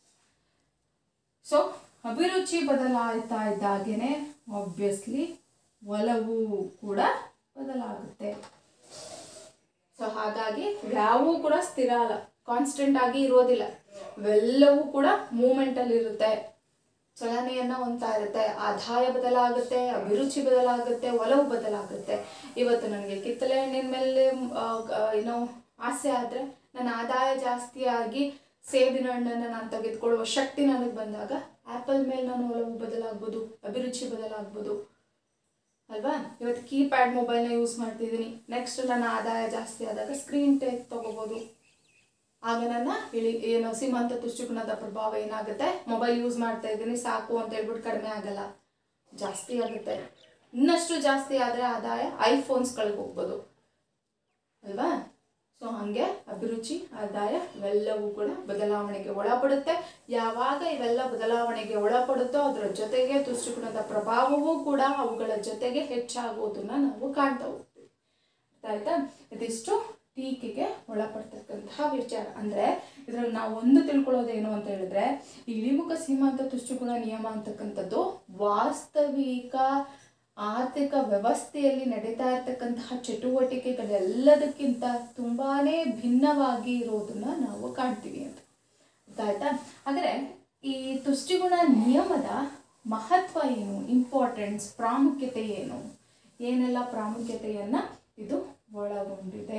ಸೊ ಅಭಿರುಚಿ ಬದಲಾಯ್ತಾ ಇದ್ದಾಗೇನೆ ಆಬ್ವಿಯಸ್ಲಿ ಒಲವು ಕೂಡ ಬದಲಾಗುತ್ತೆ ಸೊ ಹಾಗಾಗಿ ಯಾವೂ ಕೂಡ ಸ್ಥಿರ ಅಲ್ಲ ಕಾನ್ಸ್ಟೆಂಟ್ ಆಗಿ ಇರೋದಿಲ್ಲ ಇವೆಲ್ಲವೂ ಕೂಡ ಮೂಮೆಂಟ್ ಅಲ್ಲಿ ಇರುತ್ತೆ ಚಲನೆಯನ್ನ ಹೊಂದ್ತಾ ಇರುತ್ತೆ ಆದಾಯ ಬದಲಾಗುತ್ತೆ ಅಭಿರುಚಿ ಬದಲಾಗುತ್ತೆ ಒಲವು ಬದಲಾಗುತ್ತೆ ಇವತ್ತು ನನಗೆ ಕಿತ್ತಳೆ ಹಣ್ಣಿನ ಮೇಲೆ ಆ, ಗ- ಏನೋ ಆಸೆ ಆದ್ರೆ ನನ್ನ ಆದಾಯ ಜಾಸ್ತಿ ಆಗಿ ಸೇಬಿನ ಹಣ್ಣನ್ನು ನಾನು ತೆಗೆದುಕೊಳ್ಳುವ ಶಕ್ತಿ ನನಗೆ ಬಂದಾಗ ಆ್ಯಪಲ್ ಮೇಲೆ ನಾನು ಒಲವು ಬದಲಾಗ್ಬೋದು ಅಭಿರುಚಿ ಬದಲಾಗ್ಬೋದು ಅಲ್ವಾ ಇವತ್ತು ಕೀಪ್ಯಾಡ್ ಮೊಬೈಲ್ನ ಯೂಸ್ ಮಾಡ್ತಿದ್ದೀನಿ ನೆಕ್ಸ್ಟ್ ನನ್ನ ಆದಾಯ ಜಾಸ್ತಿ ಆದಾಗ ಸ್ಕ್ರೀನ್ ಟೇಕ್ ತಗೋಬೋದು ಆಗ ನನ್ನ ಇಳಿ ಏನು ಸೀಮಾಂತ ತುಷ್ಟುಗುಣದ ಪ್ರಭಾವ ಏನಾಗುತ್ತೆ ಮೊಬೈಲ್ ಯೂಸ್ ಮಾಡ್ತಾ ಇದ್ದೀನಿ ಸಾಕು ಅಂತ ಹೇಳ್ಬಿಟ್ಟು ಕಡಿಮೆ ಆಗಲ್ಲ ಜಾಸ್ತಿ ಆಗುತ್ತೆ ಇನ್ನಷ್ಟು ಜಾಸ್ತಿ ಆದರೆ ಆದಾಯ ಐಫೋನ್ಸ್ಗಳಿಗೆ ಹೋಗ್ಬೋದು ಅಲ್ವಾ ಸೊ ಹಾಗೆ ಅಭಿರುಚಿ ಆದಾಯ ಇವೆಲ್ಲವೂ ಕೂಡ ಬದಲಾವಣೆಗೆ ಒಳಪಡುತ್ತೆ ಯಾವಾಗ ಇವೆಲ್ಲ ಬದಲಾವಣೆಗೆ ಒಳಪಡುತ್ತೋ ಅದರ ಜೊತೆಗೆ ತುಷ್ಟುಗುಣದ ಪ್ರಭಾವವೂ ಕೂಡ ಅವುಗಳ ಜೊತೆಗೆ ಹೆಚ್ಚಾಗೋದನ್ನ ನಾವು ಕಾಣ್ತಾ ಹೋಗ್ತೀವಿ ಅರ್ಥ ಆಯ್ತಾ ಇದಿಷ್ಟು ಟೀಕೆಗೆ ಒಳಪಡ್ತಕ್ಕಂತಹ ವಿಚಾರ ಅಂದ್ರೆ ಇದ್ರಲ್ಲಿ ನಾವು ಒಂದು ತಿಳ್ಕೊಳ್ಳೋದೇನು ಅಂತ ಹೇಳಿದ್ರೆ ಈ ಇಳಿಮುಖ ಸೀಮಾಂತ ತುಷ್ಟುಗುಣ ನಿಯಮ ಅಂತಕ್ಕಂಥದ್ದು ವಾಸ್ತವಿಕ ಆರ್ಥಿಕ ವ್ಯವಸ್ಥೆಯಲ್ಲಿ ನಡೀತಾ ಇರ್ತಕ್ಕಂತಹ ಚಟುವಟಿಕೆಗಳೆಲ್ಲದಕ್ಕಿಂತ ತುಂಬಾನೇ ಭಿನ್ನವಾಗಿ ಇರೋದನ್ನ ನಾವು ಕಾಣ್ತೀವಿ ಅಂತ ಗೊತ್ತಾಯ್ತಾ ಆದರೆ ಈ ತುಷ್ಟಿಗುಣ ನಿಯಮದ ಮಹತ್ವ ಏನು ಇಂಪಾರ್ಟೆನ್ಸ್ ಪ್ರಾಮುಖ್ಯತೆ ಏನು ಏನೆಲ್ಲ ಪ್ರಾಮುಖ್ಯತೆಯನ್ನ ಇದು ಒಳಗೊಂಡಿದೆ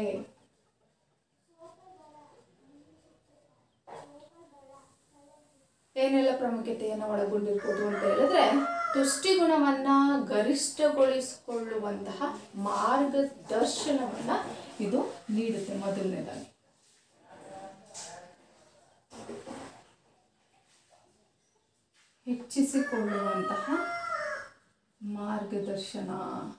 ಏನೆಲ್ಲ ಪ್ರಾಮುಖ್ಯತೆಯನ್ನು ಒಳಗೊಂಡಿರ್ಬೋದು ಅಂತ ಹೇಳಿದ್ರೆ ತುಷ್ಟಿಗುಣವನ್ನ ಗರಿಷ್ಠಗೊಳಿಸಿಕೊಳ್ಳುವಂತಹ ಮಾರ್ಗದರ್ಶನವನ್ನ ಇದು ನೀಡುತ್ತೆ ಮೊದಲನೇದಾಗಿ ಹೆಚ್ಚಿಸಿಕೊಳ್ಳುವಂತಹ ಮಾರ್ಗದರ್ಶನ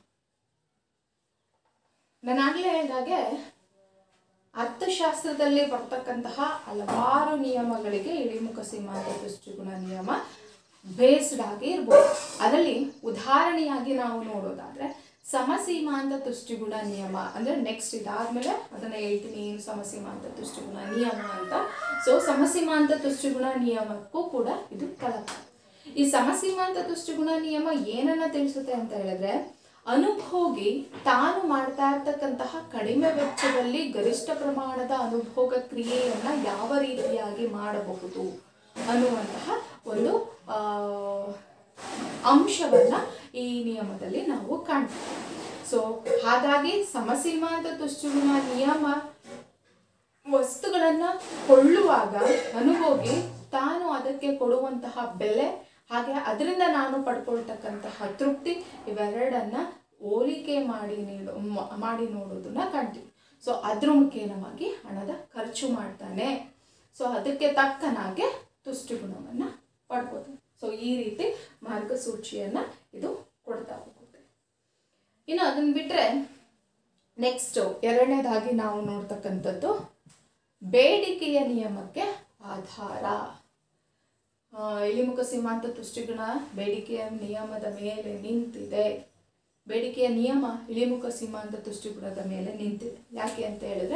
ನಾನಾಗಲೇ ಹೇಳಿದಾಗೆ ಅರ್ಥಶಾಸ್ತ್ರದಲ್ಲಿ ಬರ್ತಕ್ಕಂತಹ ಹಲವಾರು ನಿಯಮಗಳಿಗೆ ಇಳಿಮುಖ ಸೀಮಾಂತ ದೃಷ್ಟಿಗುಣ ನಿಯಮ ಬೇಸ್ಡ್ ಆಗಿ ಇರ್ಬೋದು ಅದರಲ್ಲಿ ಉದಾಹರಣೆಯಾಗಿ ನಾವು ನೋಡೋದಾದ್ರೆ ಸಮಸೀಮಾಂತ ತುಷ್ಟಿಗುಣ ನಿಯಮ ಅಂದ್ರೆ ನೆಕ್ಸ್ಟ್ ಇದಾದ್ಮೇಲೆ ಅದನ್ನ ಹೇಳ್ತೀನಿ ಏನು ಸಮಸೀಮಾಂತ ತುಷ್ಟಿಗುಣ ನಿಯಮ ಅಂತ ಸೊ ಸಮಸೀಮಾಂತ ತುಷ್ಟಿಗುಣ ನಿಯಮಕ್ಕೂ ಕೂಡ ಇದು ಕಳಪ ಈ ಸಮಸೀಮಾಂತ ತುಷ್ಟಿಗುಣ ನಿಯಮ ಏನನ್ನ ತಿಳಿಸುತ್ತೆ ಅಂತ ಹೇಳಿದ್ರೆ ಅನುಭೋಗಿ ತಾನು ಮಾಡ್ತಾ ಇರ್ತಕ್ಕಂತಹ ಕಡಿಮೆ ವೆಚ್ಚದಲ್ಲಿ ಗರಿಷ್ಠ ಪ್ರಮಾಣದ ಅನುಭೋಗ ಕ್ರಿಯೆಯನ್ನ ಯಾವ ರೀತಿಯಾಗಿ ಮಾಡಬಹುದು ಅನ್ನುವಂತಹ ಒಂದು ಆ, ಅಂಶವನ್ನ ಈ ನಿಯಮದಲ್ಲಿ ನಾವು ಕಾಣ್ತೀವಿ ಸೊ ಹಾಗಾಗಿ ಸಮಸೀಮಾಂತ ತುಷ್ಟುಗುಣ ನಿಯಮ ವಸ್ತುಗಳನ್ನ ಕೊಳ್ಳುವಾಗ ಅನುಭೋಗಿ ತಾನು ಅದಕ್ಕೆ ಕೊಡುವಂತಹ ಬೆಲೆ ಹಾಗೆ ಅದರಿಂದ ನಾನು ಪಡ್ಕೊಳ್ತಕ್ಕಂತಹ ತೃಪ್ತಿ ಇವೆರಡನ್ನ ಹೋಲಿಕೆ ಮಾಡಿ ನೀಡೋ ಮ- ಮಾಡಿ ನೋಡೋದನ್ನ ಕಾಣ್ತೀವಿ ಸೊ ಅದ್ರ ಮುಖೇನವಾಗಿ ಹಣದ ಖರ್ಚು ಮಾಡ್ತಾನೆ ಸೊ ಅದಕ್ಕೆ ತಕ್ಕನಾಗೆ ತುಷ್ಟುಗುಣವನ್ನ ಪಡ್ಕೋತಾನೆ ಸೊ ಈ ರೀತಿ ಮಾರ್ಗಸೂಚಿಯನ್ನ ಇದು ಕೊಡ್ತಾ ಹೋಗುತ್ತೆ ಇನ್ನು ಅದನ್ನ ಬಿಟ್ರೆ ನೆಕ್ಸ್ಟ್ ಎರಡನೇದಾಗಿ ನಾವು ನೋಡ್ತಕ್ಕಂಥದ್ದು ಬೇಡಿಕೆಯ ನಿಯಮಕ್ಕೆ ಆಧಾರ ಆ, ಇಳಿಮುಖ ಸೀಮಾಂತ ತುಷ್ಟಿಗುಣ ಬೇಡಿಕೆಯ ನಿಯಮದ ಮೇಲೆ ನಿಂತಿದೆ ಬೇಡಿಕೆಯ ನಿಯಮ ಇಳಿಮುಖ ಸೀಮಾಂತ ತುಷ್ಟಿಗುಣದ ಮೇಲೆ ನಿಂತಿದೆ ಯಾಕೆ ಅಂತ ಹೇಳಿದ್ರೆ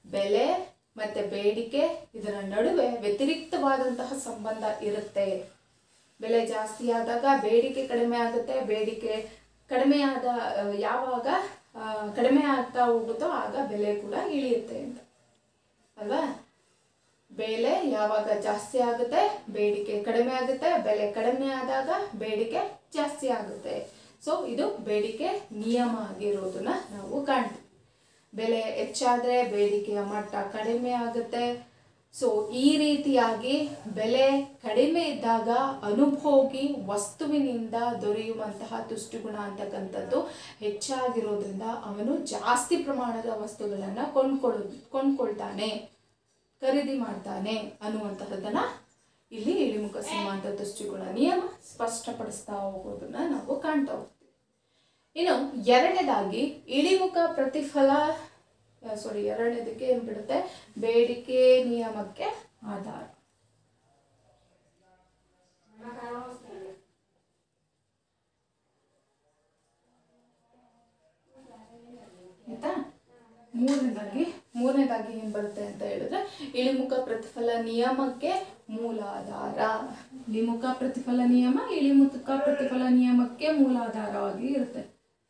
ಬೆಲೆ ಮತ್ತೆ ಬೇಡಿಕೆ ಇದರ ನಡುವೆ ವ್ಯತಿರಿಕ್ತವಾದಂತಹ ಸಂಬಂಧ ಇರುತ್ತೆ ಬೆಲೆ ಜಾಸ್ತಿ ಆದಾಗ ಬೇಡಿಕೆ ಕಡಿಮೆ ಆಗುತ್ತೆ ಬೇಡಿಕೆ ಕಡಿಮೆ ಆದ ಆ, ಯಾವಾಗ ಆ, ಕಡಿಮೆ ಆಗ್ತಾ ಹೋಗುತ್ತೋ ಆಗ ಬೆಲೆ ಕೂಡ ಇಳಿಯುತ್ತೆ ಅಂತ ಅಲ್ವಾ ಬೆಲೆ ಯಾವಾಗ ಜಾಸ್ತಿ ಆಗುತ್ತೆ ಬೇಡಿಕೆ ಕಡಿಮೆ ಆಗುತ್ತೆ ಬೆಲೆ ಕಡಿಮೆ ಆದಾಗ ಬೇಡಿಕೆ ಜಾಸ್ತಿ ಆಗುತ್ತೆ ಸೊ ಇದು ಬೇಡಿಕೆ ನಿಯಮ ಆಗಿರೋದನ್ನ ನಾವು ಕಾಣ್ತೀವಿ ಬೆಲೆ ಹೆಚ್ಚಾದರೆ ಬೇಡಿಕೆಯ ಮಟ್ಟ ಕಡಿಮೆ ಆಗುತ್ತೆ ಸೊ ಈ ರೀತಿಯಾಗಿ ಬೆಲೆ ಕಡಿಮೆ ಇದ್ದಾಗ ಅನುಭೋಗಿ ವಸ್ತುವಿನಿಂದ ದೊರೆಯುವಂತಹ ತುಷ್ಟುಗುಣ ಅಂತಕ್ಕಂಥದ್ದು ಹೆಚ್ಚಾಗಿರೋದ್ರಿಂದ ಅವನು ಜಾಸ್ತಿ ಪ್ರಮಾಣದ ವಸ್ತುಗಳನ್ನು ಕೊಂಡ್ಕೊಳ್ಳೋದು ಕೊಂಡ್ಕೊಳ್ತಾನೆ ಖರೀದಿ ಮಾಡ್ತಾನೆ ಅನ್ನುವಂತಹದ್ದನ್ನ ಇಲ್ಲಿ ಇಳಿಮುಖ ಸೀಮಾಂತ ದೃಷ್ಟಿಗುಣ ನಿಯಮ ಸ್ಪಷ್ಟಪಡಿಸ್ತಾ ಹೋಗೋದನ್ನ ನಾವು ಕಾಣ್ತಾ ಹೋಗ್ತೀವಿ ಇನ್ನು ಎರಡನೇದಾಗಿ ಇಳಿಮುಖ ಪ್ರತಿಫಲ ಸಾರಿ ಎರಡನೇದಕ್ಕೆ ಏನ್ ಬಿಡುತ್ತೆ ಬೇಡಿಕೆ ನಿಯಮಕ್ಕೆ ಆಧಾರ ಆಯ್ತಾ ಮೂರನೇದಾಗಿ ಮೂರನೇದಾಗಿ ಏನ್ ಬರುತ್ತೆ ಅಂತ ಹೇಳಿದ್ರೆ ಇಳಿಮುಖ ಪ್ರತಿಫಲ ನಿಯಮಕ್ಕೆ ಮೂಲಾಧಾರ ಇಳಿಮುಖ ಪ್ರತಿಫಲ ನಿಯಮ ಇಳಿಮುಖ ಪ್ರತಿಫಲ ನಿಯಮಕ್ಕೆ ಮೂಲಾಧಾರವಾಗಿ ಇರುತ್ತೆ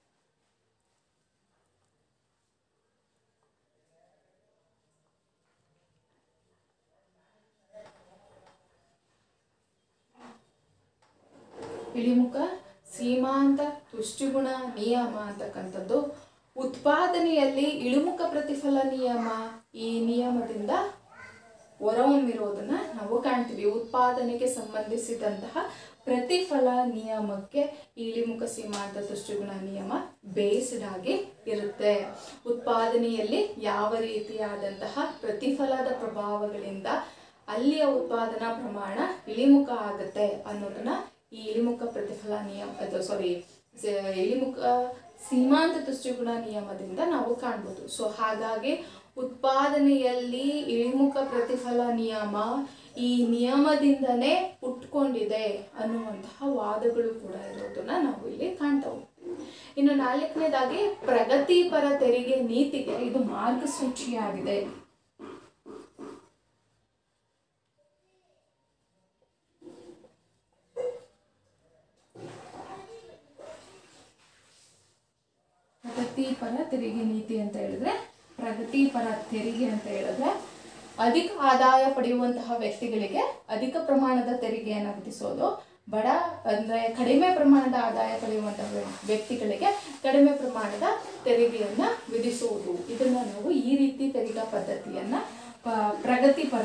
ಇಳಿಮುಖ ಸೀಮಾಂತ ತುಷ್ಟಿಗುಣ ನಿಯಮ ಅಂತಕ್ಕಂಥದ್ದು ಉತ್ಪಾದನೆಯಲ್ಲಿ ಇಳಿಮುಖ ಪ್ರತಿಫಲ ನಿಯಮ ಈ ನಿಯಮದಿಂದ ಹೊರಹೊಮ್ಮಿರೋದನ್ನ ನಾವು ಕಾಣ್ತೀವಿ ಉತ್ಪಾದನೆಗೆ ಸಂಬಂಧಿಸಿದಂತಹ ಪ್ರತಿಫಲ ನಿಯಮಕ್ಕೆ ಈ ಇಳಿಮುಖ ಸೀಮಾಂತ ತುಷ್ಟಿಗುಣ ನಿಯಮ ಬೇಸ್ಡ್ ಆಗಿ ಇರುತ್ತೆ ಉತ್ಪಾದನೆಯಲ್ಲಿ ಯಾವ ರೀತಿಯಾದಂತಹ ಪ್ರತಿಫಲದ ಪ್ರಭಾವಗಳಿಂದ ಅಲ್ಲಿಯ ಉತ್ಪಾದನಾ ಪ್ರಮಾಣ ಇಳಿಮುಖ ಆಗುತ್ತೆ ಅನ್ನೋದನ್ನ ಈ ಇಳಿಮುಖ ಪ್ರತಿಫಲ ನಿಯಮ ಅದು ಸಾರಿ ಇಳಿಮುಖ ಸೀಮಾಂತ ತುಷ್ಟಿಗುಣ ನಿಯಮದಿಂದ ನಾವು ಕಾಣ್ಬೋದು ಸೊ ಹಾಗಾಗಿ ಉತ್ಪಾದನೆಯಲ್ಲಿ ಇಳಿಮುಖ ಪ್ರತಿಫಲ ನಿಯಮ ಈ ನಿಯಮದಿಂದನೇ ಹುಟ್ಕೊಂಡಿದೆ ಅನ್ನುವಂತಹ ವಾದಗಳು ಕೂಡ ಇರೋದನ್ನ ನಾವು ಇಲ್ಲಿ ಕಾಣ್ತಾ ಹೋಗ್ತೀವಿ ಇನ್ನು ನಾಲ್ಕನೇದಾಗಿ ಪ್ರಗತಿಪರ ತೆರಿಗೆ ನೀತಿಗೆ ಇದು ಮಾರ್ಗಸೂಚಿಯಾಗಿದೆ ಪ್ರಗತಿಪರ ತೆರಿಗೆ ನೀತಿ ಅಂತ ಹೇಳಿದ್ರೆ ಪ್ರಗತಿಪರ ತೆರಿಗೆ ಅಂತ ಹೇಳಿದ್ರೆ ಅಧಿಕ ಆದಾಯ ಪಡೆಯುವಂತಹ ವ್ಯಕ್ತಿಗಳಿಗೆ ಅಧಿಕ ಪ್ರಮಾಣದ ತೆರಿಗೆಯನ್ನು ವಿಧಿಸೋದು ಬಡ ಅಂದ್ರೆ ಕಡಿಮೆ ಪ್ರಮಾಣದ ಆದಾಯ ಪಡೆಯುವಂತಹ ವ್ಯ- ವ್ಯಕ್ತಿಗಳಿಗೆ ಕಡಿಮೆ ಪ್ರಮಾಣದ ತೆರಿಗೆಯನ್ನ ವಿಧಿಸುವುದು ಇದನ್ನ ನಾವು ಈ ರೀತಿ ತೆರಿಗಾ ಪದ್ಧತಿಯನ್ನ ಪ- ಪ್ರಗತಿಪರ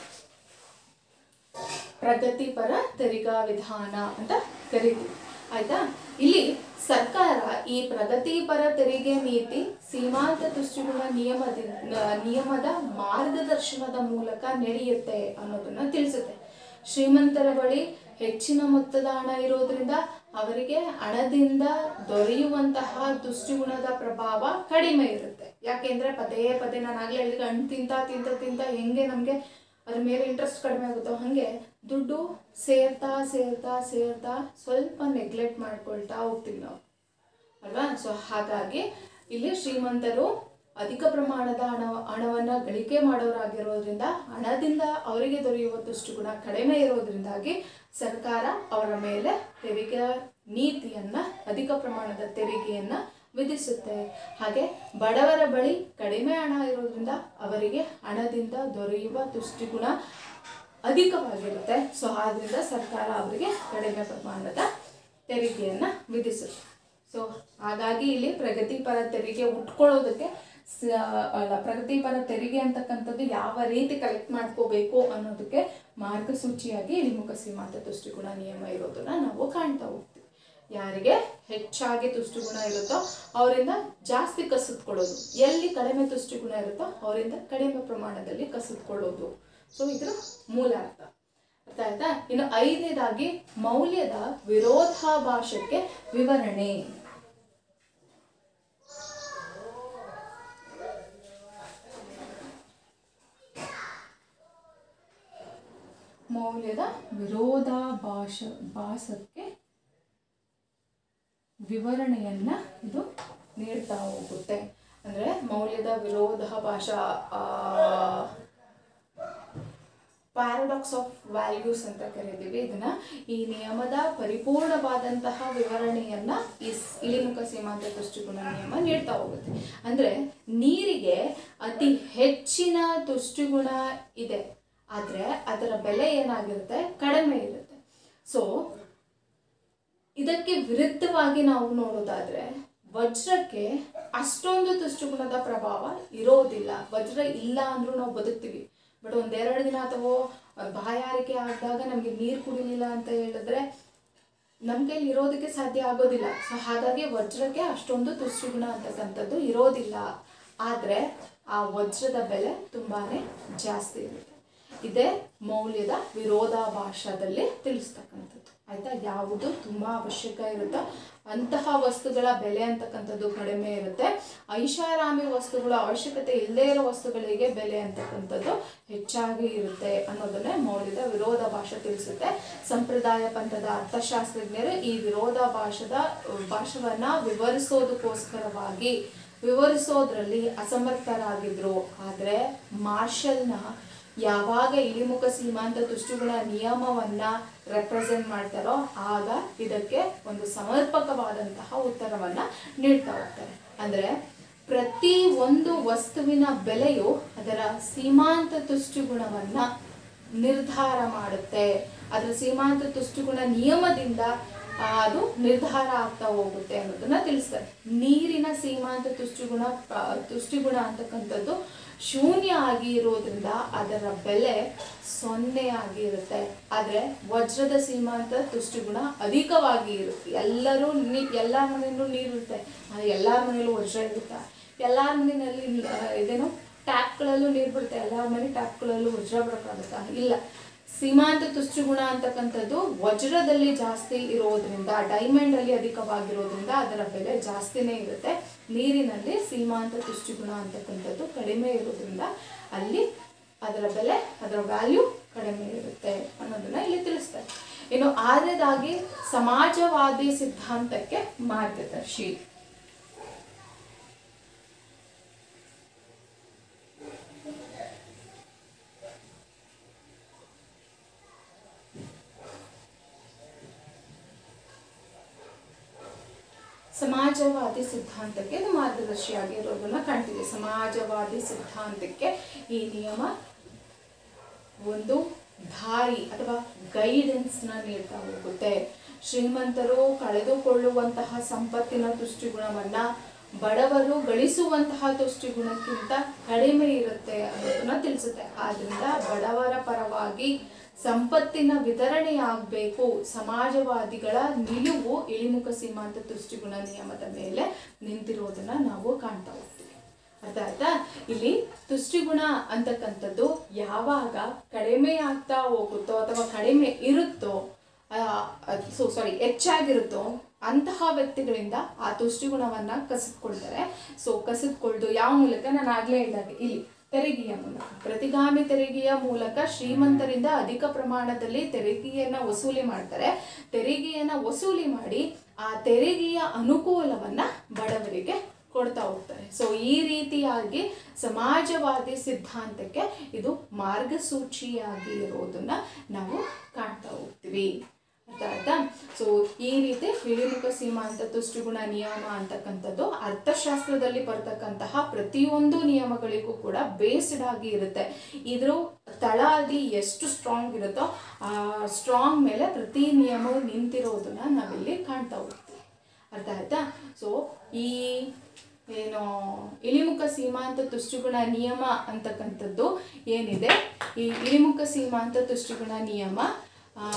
ಪ್ರಗತಿಪರ ತೆರಿಗಾ ವಿಧಾನ ಅಂತ ಕರಿತೀವಿ ಆಯ್ತಾ ಇಲ್ಲಿ ಸರ್ಕಾರ ಈ ಪ್ರಗತಿಪರ ತೆರಿಗೆ ನೀತಿ ಸೀಮಾಂತ ದೃಷ್ಟಿಗುಣ ನಿಯಮದ ನಿಯಮದ ಮಾರ್ಗದರ್ಶನದ ಮೂಲಕ ನಡೆಯುತ್ತೆ ಅನ್ನೋದನ್ನ ತಿಳಿಸುತ್ತೆ ಶ್ರೀಮಂತರ ಬಳಿ ಹೆಚ್ಚಿನ ಮೊತ್ತದ ಹಣ ಇರೋದ್ರಿಂದ ಅವರಿಗೆ ಹಣದಿಂದ ದೊರೆಯುವಂತಹ ದುಷ್ಟಗುಣದ ಪ್ರಭಾವ ಕಡಿಮೆ ಇರುತ್ತೆ ಯಾಕೆಂದ್ರೆ ಪದೇ ಪದೇ ನಾನು ಆಗ್ಲೇ ಹೇಳಿದ ಹಣ್ಣು ತಿಂತ ತಿಂತ ತಿಂತ ಹೆಂಗೆ ನಮಗೆ ಅದ್ರ ಮೇಲೆ ಇಂಟ್ರೆಸ್ಟ್ ಕಡಿಮೆ ಆಗುತ್ತೋ ಹಾಗೆ ದುಡ್ಡು ಸೇರ್ತಾ ಸೇರ್ತಾ ಸೇರ್ತಾ ಸ್ವಲ್ಪ ನೆಗ್ಲೆಕ್ಟ್ ಮಾಡ್ಕೊಳ್ತಾ ಹೋಗ್ತೀವಿ ನಾವು ಅಲ್ವಾ ಸೊ ಹಾಗಾಗಿ ಇಲ್ಲಿ ಶ್ರೀಮಂತರು ಅಧಿಕ ಪ್ರಮಾಣದ ಹಣ ಹಣವನ್ನ ಗಳಿಕೆ ಮಾಡೋರಾಗಿರೋದ್ರಿಂದ ಹಣದಿಂದ ಅವರಿಗೆ ದೊರೆಯುವ ದುಷ್ಟುಗುಣ ಕಡಿಮೆ ಇರೋದ್ರಿಂದಾಗಿ ಸರ್ಕಾರ ಅವರ ಮೇಲೆ ತೆರಿಗೆ ನೀತಿಯನ್ನ ಅಧಿಕ ಪ್ರಮಾಣದ ತೆರಿಗೆಯನ್ನ ವಿಧಿಸುತ್ತೆ ಹಾಗೆ ಬಡವರ ಬಳಿ ಕಡಿಮೆ ಹಣ ಇರೋದ್ರಿಂದ ಅವರಿಗೆ ಹಣದಿಂದ ದೊರೆಯುವ ತುಷ್ಟಿಗುಣ ಅಧಿಕವಾಗಿರುತ್ತೆ ಸೊ ಆದ್ರಿಂದ ಸರ್ಕಾರ ಅವರಿಗೆ ಕಡಿಮೆ ಪ್ರಮಾಣದ ತೆರಿಗೆಯನ್ನ ವಿಧಿಸುತ್ತೆ ಸೊ ಹಾಗಾಗಿ ಇಲ್ಲಿ ಪ್ರಗತಿಪರ ತೆರಿಗೆ ಉಟ್ಕೊಳ್ಳೋದಕ್ಕೆ ಸ- ಅಲ್ಲ ಪ್ರಗತಿಪರ ತೆರಿಗೆ ಅಂತಕ್ಕಂಥದ್ದು ಯಾವ ರೀತಿ ಕಲೆಕ್ಟ್ ಮಾಡ್ಕೋಬೇಕು ಅನ್ನೋದಕ್ಕೆ ಮಾರ್ಗಸೂಚಿಯಾಗಿ ಇಳಿಮುಖ ಸೀಮಾಂತ ತುಷ್ಟಿಗುಣ ನಿಯಮ ಇರೋದನ್ನ ನಾವು ಕಾಣ್ತಾ ಹೋಗ್ತೀವಿ ಯಾರಿಗೆ ಹೆಚ್ಚಾಗಿ ತುಷ್ಟಿಗುಣ ಇರುತ್ತೋ ಅವರಿಂದ ಜಾಸ್ತಿ ಕಸಿದ್ಕೊಳ್ಳೋದು ಎಲ್ಲಿ ಕಡಿಮೆ ತುಷ್ಟಿಗುಣ ಇರುತ್ತೋ ಅವರಿಂದ ಕಡಿಮೆ ಪ್ರಮಾಣದಲ್ಲಿ ಕಸಿದ್ಕೊಳ್ಳೋದು ಸೊ ಇದ್ರ ಮೂಲ ಅರ್ಥ ಅರ್ಥ ಆಯ್ತಾ ಇನ್ನು ಐದನೇದಾಗಿ ಮೌಲ್ಯದ ವಿರೋಧಾಭಾಸಕ್ಕೆ ವಿವರಣೆ ಮೌಲ್ಯದ ವಿರೋಧಾಭಾಸ ಭಾಸಕ್ಕೆ ವಿವರಣೆಯನ್ನ ಇದು ನೀಡ್ತಾ ಹೋಗುತ್ತೆ ಅಂದರೆ ಮೌಲ್ಯದ ವಿರೋಧ ಭಾಷಾ ಪ್ಯಾರಡಾಕ್ಸ್ ಆಫ್ ವ್ಯಾಲ್ಯೂಸ್ ಅಂತ ಕರಿತೀವಿ ಇದನ್ನ ಈ ನಿಯಮದ ಪರಿಪೂರ್ಣವಾದಂತಹ ವಿವರಣೆಯನ್ನ ಈ ಸ್- ಇಳಿಮುಖ ಸೀಮಾಂತ ತುಷ್ಟಿಗುಣ ನಿಯಮ ನೀಡ್ತಾ ಹೋಗುತ್ತೆ ಅಂದ್ರೆ ನೀರಿಗೆ ಅತಿ ಹೆಚ್ಚಿನ ತುಷ್ಟಿಗುಣ ಇದೆ ಆದ್ರೆ ಅದರ ಬೆಲೆ ಏನಾಗಿರುತ್ತೆ ಕಡಿಮೆ ಇರುತ್ತೆ ಸೊ ಇದಕ್ಕೆ ವಿರುದ್ಧವಾಗಿ ನಾವು ನೋಡೋದಾದ್ರೆ ವಜ್ರಕ್ಕೆ ಅಷ್ಟೊಂದು ತುಷ್ಟುಗುಣದ ಪ್ರಭಾವ ಇರೋದಿಲ್ಲ ವಜ್ರ ಇಲ್ಲ ಅಂದ್ರೂ ನಾವು ಬದುಕ್ತೀವಿ ಬಟ್ ಒಂದೆರಡು ದಿನ ಅಥವಾ ಬಾಯಾರಿಕೆ ಆದಾಗ ನಮಗೆ ನೀರು ಕುಡಿಲಿಲ್ಲ ಅಂತ ಹೇಳಿದ್ರೆ ನಮ್ಮ ಕೈಲಿ ಇರೋದಕ್ಕೆ ಸಾಧ್ಯ ಆಗೋದಿಲ್ಲ ಸೊ ಹಾಗಾಗಿ ವಜ್ರಕ್ಕೆ ಅಷ್ಟೊಂದು ತುಷ್ಟುಗುಣ ಅಂತಕ್ಕಂಥದ್ದು ಇರೋದಿಲ್ಲ ಆದರೆ ಆ ವಜ್ರದ ಬೆಲೆ ತುಂಬಾನೇ ಜಾಸ್ತಿ ಇರುತ್ತೆ ಇದೇ ಮೌಲ್ಯದ ವಿರೋಧಾಭಾಸದಲ್ಲಿ ತಿಳಿಸ್ತಕ್ಕಂಥದ್ದು ಆಯ್ತಾ ಯಾವುದು ತುಂಬಾ ಅವಶ್ಯಕ ಇರುತ್ತೋ ಅಂತಹ ವಸ್ತುಗಳ ಬೆಲೆ ಅಂತಕ್ಕಂಥದ್ದು ಕಡಿಮೆ ಇರುತ್ತೆ ಐಷಾರಾಮಿ ವಸ್ತುಗಳ ಅವಶ್ಯಕತೆ ಇಲ್ಲದೇ ಇರೋ ವಸ್ತುಗಳಿಗೆ ಬೆಲೆ ಅಂತಕ್ಕಂಥದ್ದು ಹೆಚ್ಚಾಗಿ ಇರುತ್ತೆ ಅನ್ನೋದನ್ನೇ ಮೌಲ್ಯದ ವಿರೋಧಾಭಾಸ ತಿಳಿಸುತ್ತೆ ಸಂಪ್ರದಾಯ ಪಂಥದ ಅರ್ಥಶಾಸ್ತ್ರಜ್ಞರು ಈ ವಿರೋಧಾಭಾಸದ ಭಾಷವನ್ನ ವಿವರಿಸೋದಕ್ಕೋಸ್ಕರವಾಗಿ ವಿವರಿಸೋದ್ರಲ್ಲಿ ಅಸಮರ್ಥರಾಗಿದ್ರು ಆದರೆ ಮಾರ್ಷಲ್ನ ಯಾವಾಗ ಇಳಿಮುಖ ಸೀಮಾಂತ ತುಷ್ಟುಗಳ ನಿಯಮವನ್ನ ರೆಪ್ರೆಸೆಂಟ್ ಮಾಡ್ತಾರೋ ಆಗ ಇದಕ್ಕೆ ಒಂದು ಸಮರ್ಪಕವಾದಂತಹ ಉತ್ತರವನ್ನ ನೀಡ್ತಾ ಹೋಗ್ತಾರೆ ಅಂದ್ರೆ ಪ್ರತಿ ಒಂದು ವಸ್ತುವಿನ ಬೆಲೆಯು ಅದರ ಸೀಮಾಂತ ತುಷ್ಟುಗುಣವನ್ನ ನಿರ್ಧಾರ ಮಾಡುತ್ತೆ ಅದರ ಸೀಮಾಂತ ತುಷ್ಟುಗುಣ ನಿಯಮದಿಂದ ಆ, ಅದು ನಿರ್ಧಾರ ಆಗ್ತಾ ಹೋಗುತ್ತೆ ಅನ್ನೋದನ್ನ ತಿಳಿಸ್ತಾರೆ ನೀರಿನ ಸೀಮಾಂತ ತುಷ್ಟುಗುಣ ಆ, ತುಷ್ಟುಗುಣ ಅಂತಕ್ಕಂಥದ್ದು ಶೂನ್ಯ ಆಗಿ ಇರೋದ್ರಿಂದ ಅದರ ಬೆಲೆ ಸೊನ್ನೆ ಆಗಿ ಇರುತ್ತೆ ಆದರೆ ವಜ್ರದ ಸೀಮಾಂತ ತುಷ್ಟುಗುಣ ಅಧಿಕವಾಗಿ ಇರುತ್ತೆ ಎಲ್ಲರೂ ನೀ ಎಲ್ಲ ಮನೆಯಲ್ಲೂ ನೀರು ಇರುತ್ತೆ ಆದರೆ ಎಲ್ಲರ ಮನೆಯಲ್ಲೂ ವಜ್ರ ಇರುತ್ತೆ ಎಲ್ಲರ ಮನೆಯಲ್ಲಿ ಆ, ಇದೇನು ಟ್ಯಾಪ್ಗಳಲ್ಲೂ ನೀರು ಬರುತ್ತೆ ಎಲ್ಲರ ಮನೆ ಟ್ಯಾಪ್ಗಳಲ್ಲೂ ವಜ್ರ ಬರೋಕ್ಕಾಗುತ್ತಾ ಇಲ್ಲ ಸೀಮಾಂತ ತುಷ್ಟುಗುಣ ಅಂತಕ್ಕಂಥದ್ದು ವಜ್ರದಲ್ಲಿ ಜಾಸ್ತಿ ಇರೋದ್ರಿಂದ ಡೈಮಂಡ್ ಅಲ್ಲಿ ಅಧಿಕವಾಗಿರೋದ್ರಿಂದ ಅದರ ಬೆಲೆ ಜಾಸ್ತಿನೇ ಇರುತ್ತೆ ನೀರಿನಲ್ಲಿ ಸೀಮಾಂತ ತುಷ್ಟುಗುಣ ಅಂತಕ್ಕಂಥದ್ದು ಕಡಿಮೆ ಇರೋದ್ರಿಂದ ಅಲ್ಲಿ ಅದರ ಬೆಲೆ ಅದರ ವ್ಯಾಲ್ಯೂ ಕಡಿಮೆ ಇರುತ್ತೆ ಅನ್ನೋದನ್ನ ಇಲ್ಲಿ ತಿಳಿಸ್ತಾರೆ ಇನ್ನು ಆರನೇದಾಗಿ ಸಮಾಜವಾದಿ ಸಿದ್ಧಾಂತಕ್ಕೆ ಮಾರ್ಗದರ್ಶಿ ಸಮಾಜವಾದಿ ಸಿದ್ಧಾಂತಕ್ಕೆ ಇದು ಮಾರ್ಗದರ್ಶಿಯಾಗಿರೋದನ್ನ ಕಾಣ್ತೀವಿ ಸಮಾಜವಾದಿ ಸಿದ್ಧಾಂತಕ್ಕೆ ಈ ನಿಯಮ ಒಂದು ದಾರಿ ಅಥವಾ ಗೈಡೆನ್ಸ್ನ ನೀಡ್ತಾ ಹೋಗುತ್ತೆ ಶ್ರೀಮಂತರು ಕಳೆದುಕೊಳ್ಳುವಂತಹ ಸಂಪತ್ತಿನ ತುಷ್ಟಿಗುಣವನ್ನ ಬಡವರು ಗಳಿಸುವಂತಹ ತುಷ್ಟಿಗುಣಕ್ಕಿಂತ ಕಡಿಮೆ ಇರುತ್ತೆ ಅನ್ನೋದನ್ನ ತಿಳಿಸುತ್ತೆ ಆದ್ರಿಂದ ಬಡವರ ಪರವಾಗಿ ಸಂಪತ್ತಿನ ವಿತರಣೆ ಆಗಬೇಕು ಸಮಾಜವಾದಿಗಳ ನಿಲುವು ಇಳಿಮುಖ ಸೀಮಾಂತ ತುಷ್ಟಿಗುಣ ನಿಯಮದ ಮೇಲೆ ನಿಂತಿರೋದನ್ನ ನಾವು ಕಾಣ್ತಾ ಹೋಗ್ತೀವಿ ಅರ್ಥ ಆಯ್ತಾ ಇಲ್ಲಿ ತುಷ್ಟಿಗುಣ ಅಂತಕ್ಕಂಥದ್ದು ಯಾವಾಗ ಕಡಿಮೆ ಆಗ್ತಾ ಹೋಗುತ್ತೋ ಅಥವಾ ಕಡಿಮೆ ಇರುತ್ತೋ ಸೊ ಸಾರಿ ಹೆಚ್ಚಾಗಿರುತ್ತೋ ಅಂತಹ ವ್ಯಕ್ತಿಗಳಿಂದ ಆ ತುಷ್ಟಿಗುಣವನ್ನ ಕಸಿದ್ಕೊಳ್ತಾರೆ ಸೊ ಕಸಿದ್ಕೊಳ್ದು ಯಾವ ಮೂಲಕ ನಾನು ಆಗ್ಲೇ ಹೇಳಿದಾಗ ಇಲ್ಲಿ ತೆರಿಗೆಯ ಮೂಲಕ ಪ್ರತಿಗಾಮಿ ತೆರಿಗೆಯ ಮೂಲಕ ಶ್ರೀಮಂತರಿಂದ ಅಧಿಕ ಪ್ರಮಾಣದಲ್ಲಿ ತೆರಿಗೆಯನ್ನ ವಸೂಲಿ ಮಾಡ್ತಾರೆ ತೆರಿಗೆಯನ್ನ ವಸೂಲಿ ಮಾಡಿ ಆ ತೆರಿಗೆಯ ಅನುಕೂಲವನ್ನ ಬಡವರಿಗೆ ಕೊಡ್ತಾ ಹೋಗ್ತಾರೆ ಸೊ ಈ ರೀತಿಯಾಗಿ ಸಮಾಜವಾದಿ ಸಿದ್ಧಾಂತಕ್ಕೆ ಇದು ಮಾರ್ಗಸೂಚಿಯಾಗಿ ಇರೋದನ್ನ ನಾವು ಕಾಣ್ತಾ ಹೋಗ್ತೀವಿ ಅರ್ಥ ಆಯ್ತಾ ಸೊ ಈ ರೀತಿ ಇಳಿಮುಖ ಸೀಮಾಂತ ತುಷ್ಟುಗುಣ ನಿಯಮ ಅಂತಕ್ಕಂಥದ್ದು ಅರ್ಥಶಾಸ್ತ್ರದಲ್ಲಿ ಬರ್ತಕ್ಕಂತಹ ಪ್ರತಿಯೊಂದು ನಿಯಮಗಳಿಗೂ ಕೂಡ ಬೇಸ್ಡ್ ಆಗಿ ಇರುತ್ತೆ ಇದ್ರ ತಳಾದಿ ಎಷ್ಟು ಸ್ಟ್ರಾಂಗ್ ಇರುತ್ತೋ ಆ ಸ್ಟ್ರಾಂಗ್ ಮೇಲೆ ಪ್ರತಿ ನಿಯಮವು ನಿಂತಿರೋದನ್ನ ನಾವಿಲ್ಲಿ ಕಾಣ್ತಾ ಹೋಗ್ತೀವಿ ಅರ್ಥ ಆಯ್ತಾ ಸೊ ಈ ಏನು ಇಳಿಮುಖ ಸೀಮಾಂತ ತುಷ್ಟುಗುಣ ನಿಯಮ ಅಂತಕ್ಕಂಥದ್ದು ಏನಿದೆ ಈ ಇಳಿಮುಖ ಸೀಮಾಂತ ತುಷ್ಟುಗುಣ ನಿಯಮ ಆ,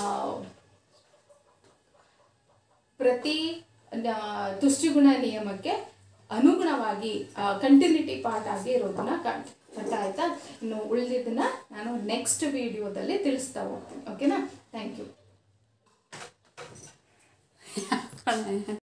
ಪ್ರತಿ ನ- ತುಷ್ಟಿಗುಣ ನಿಯಮಕ್ಕೆ ಅನುಗುಣವಾಗಿ ಕಂಟಿನ್ಯೂಟಿ ಪಾರ್ಟ್ ಆಗಿ ಇರೋದನ್ನ ಕಾಣ್ತೀವಿ ಅರ್ಥ ಆಯ್ತಾ ಇನ್ನು ಉಳಿದಿದ್ದನ್ನ ನಾನು ನೆಕ್ಸ್ಟ್ ವಿಡಿಯೋದಲ್ಲಿ ತಿಳಿಸ್ತಾ ಹೋಗ್ತೀನಿ ಓಕೆನಾ ಥ್ಯಾಂಕ್ ಯು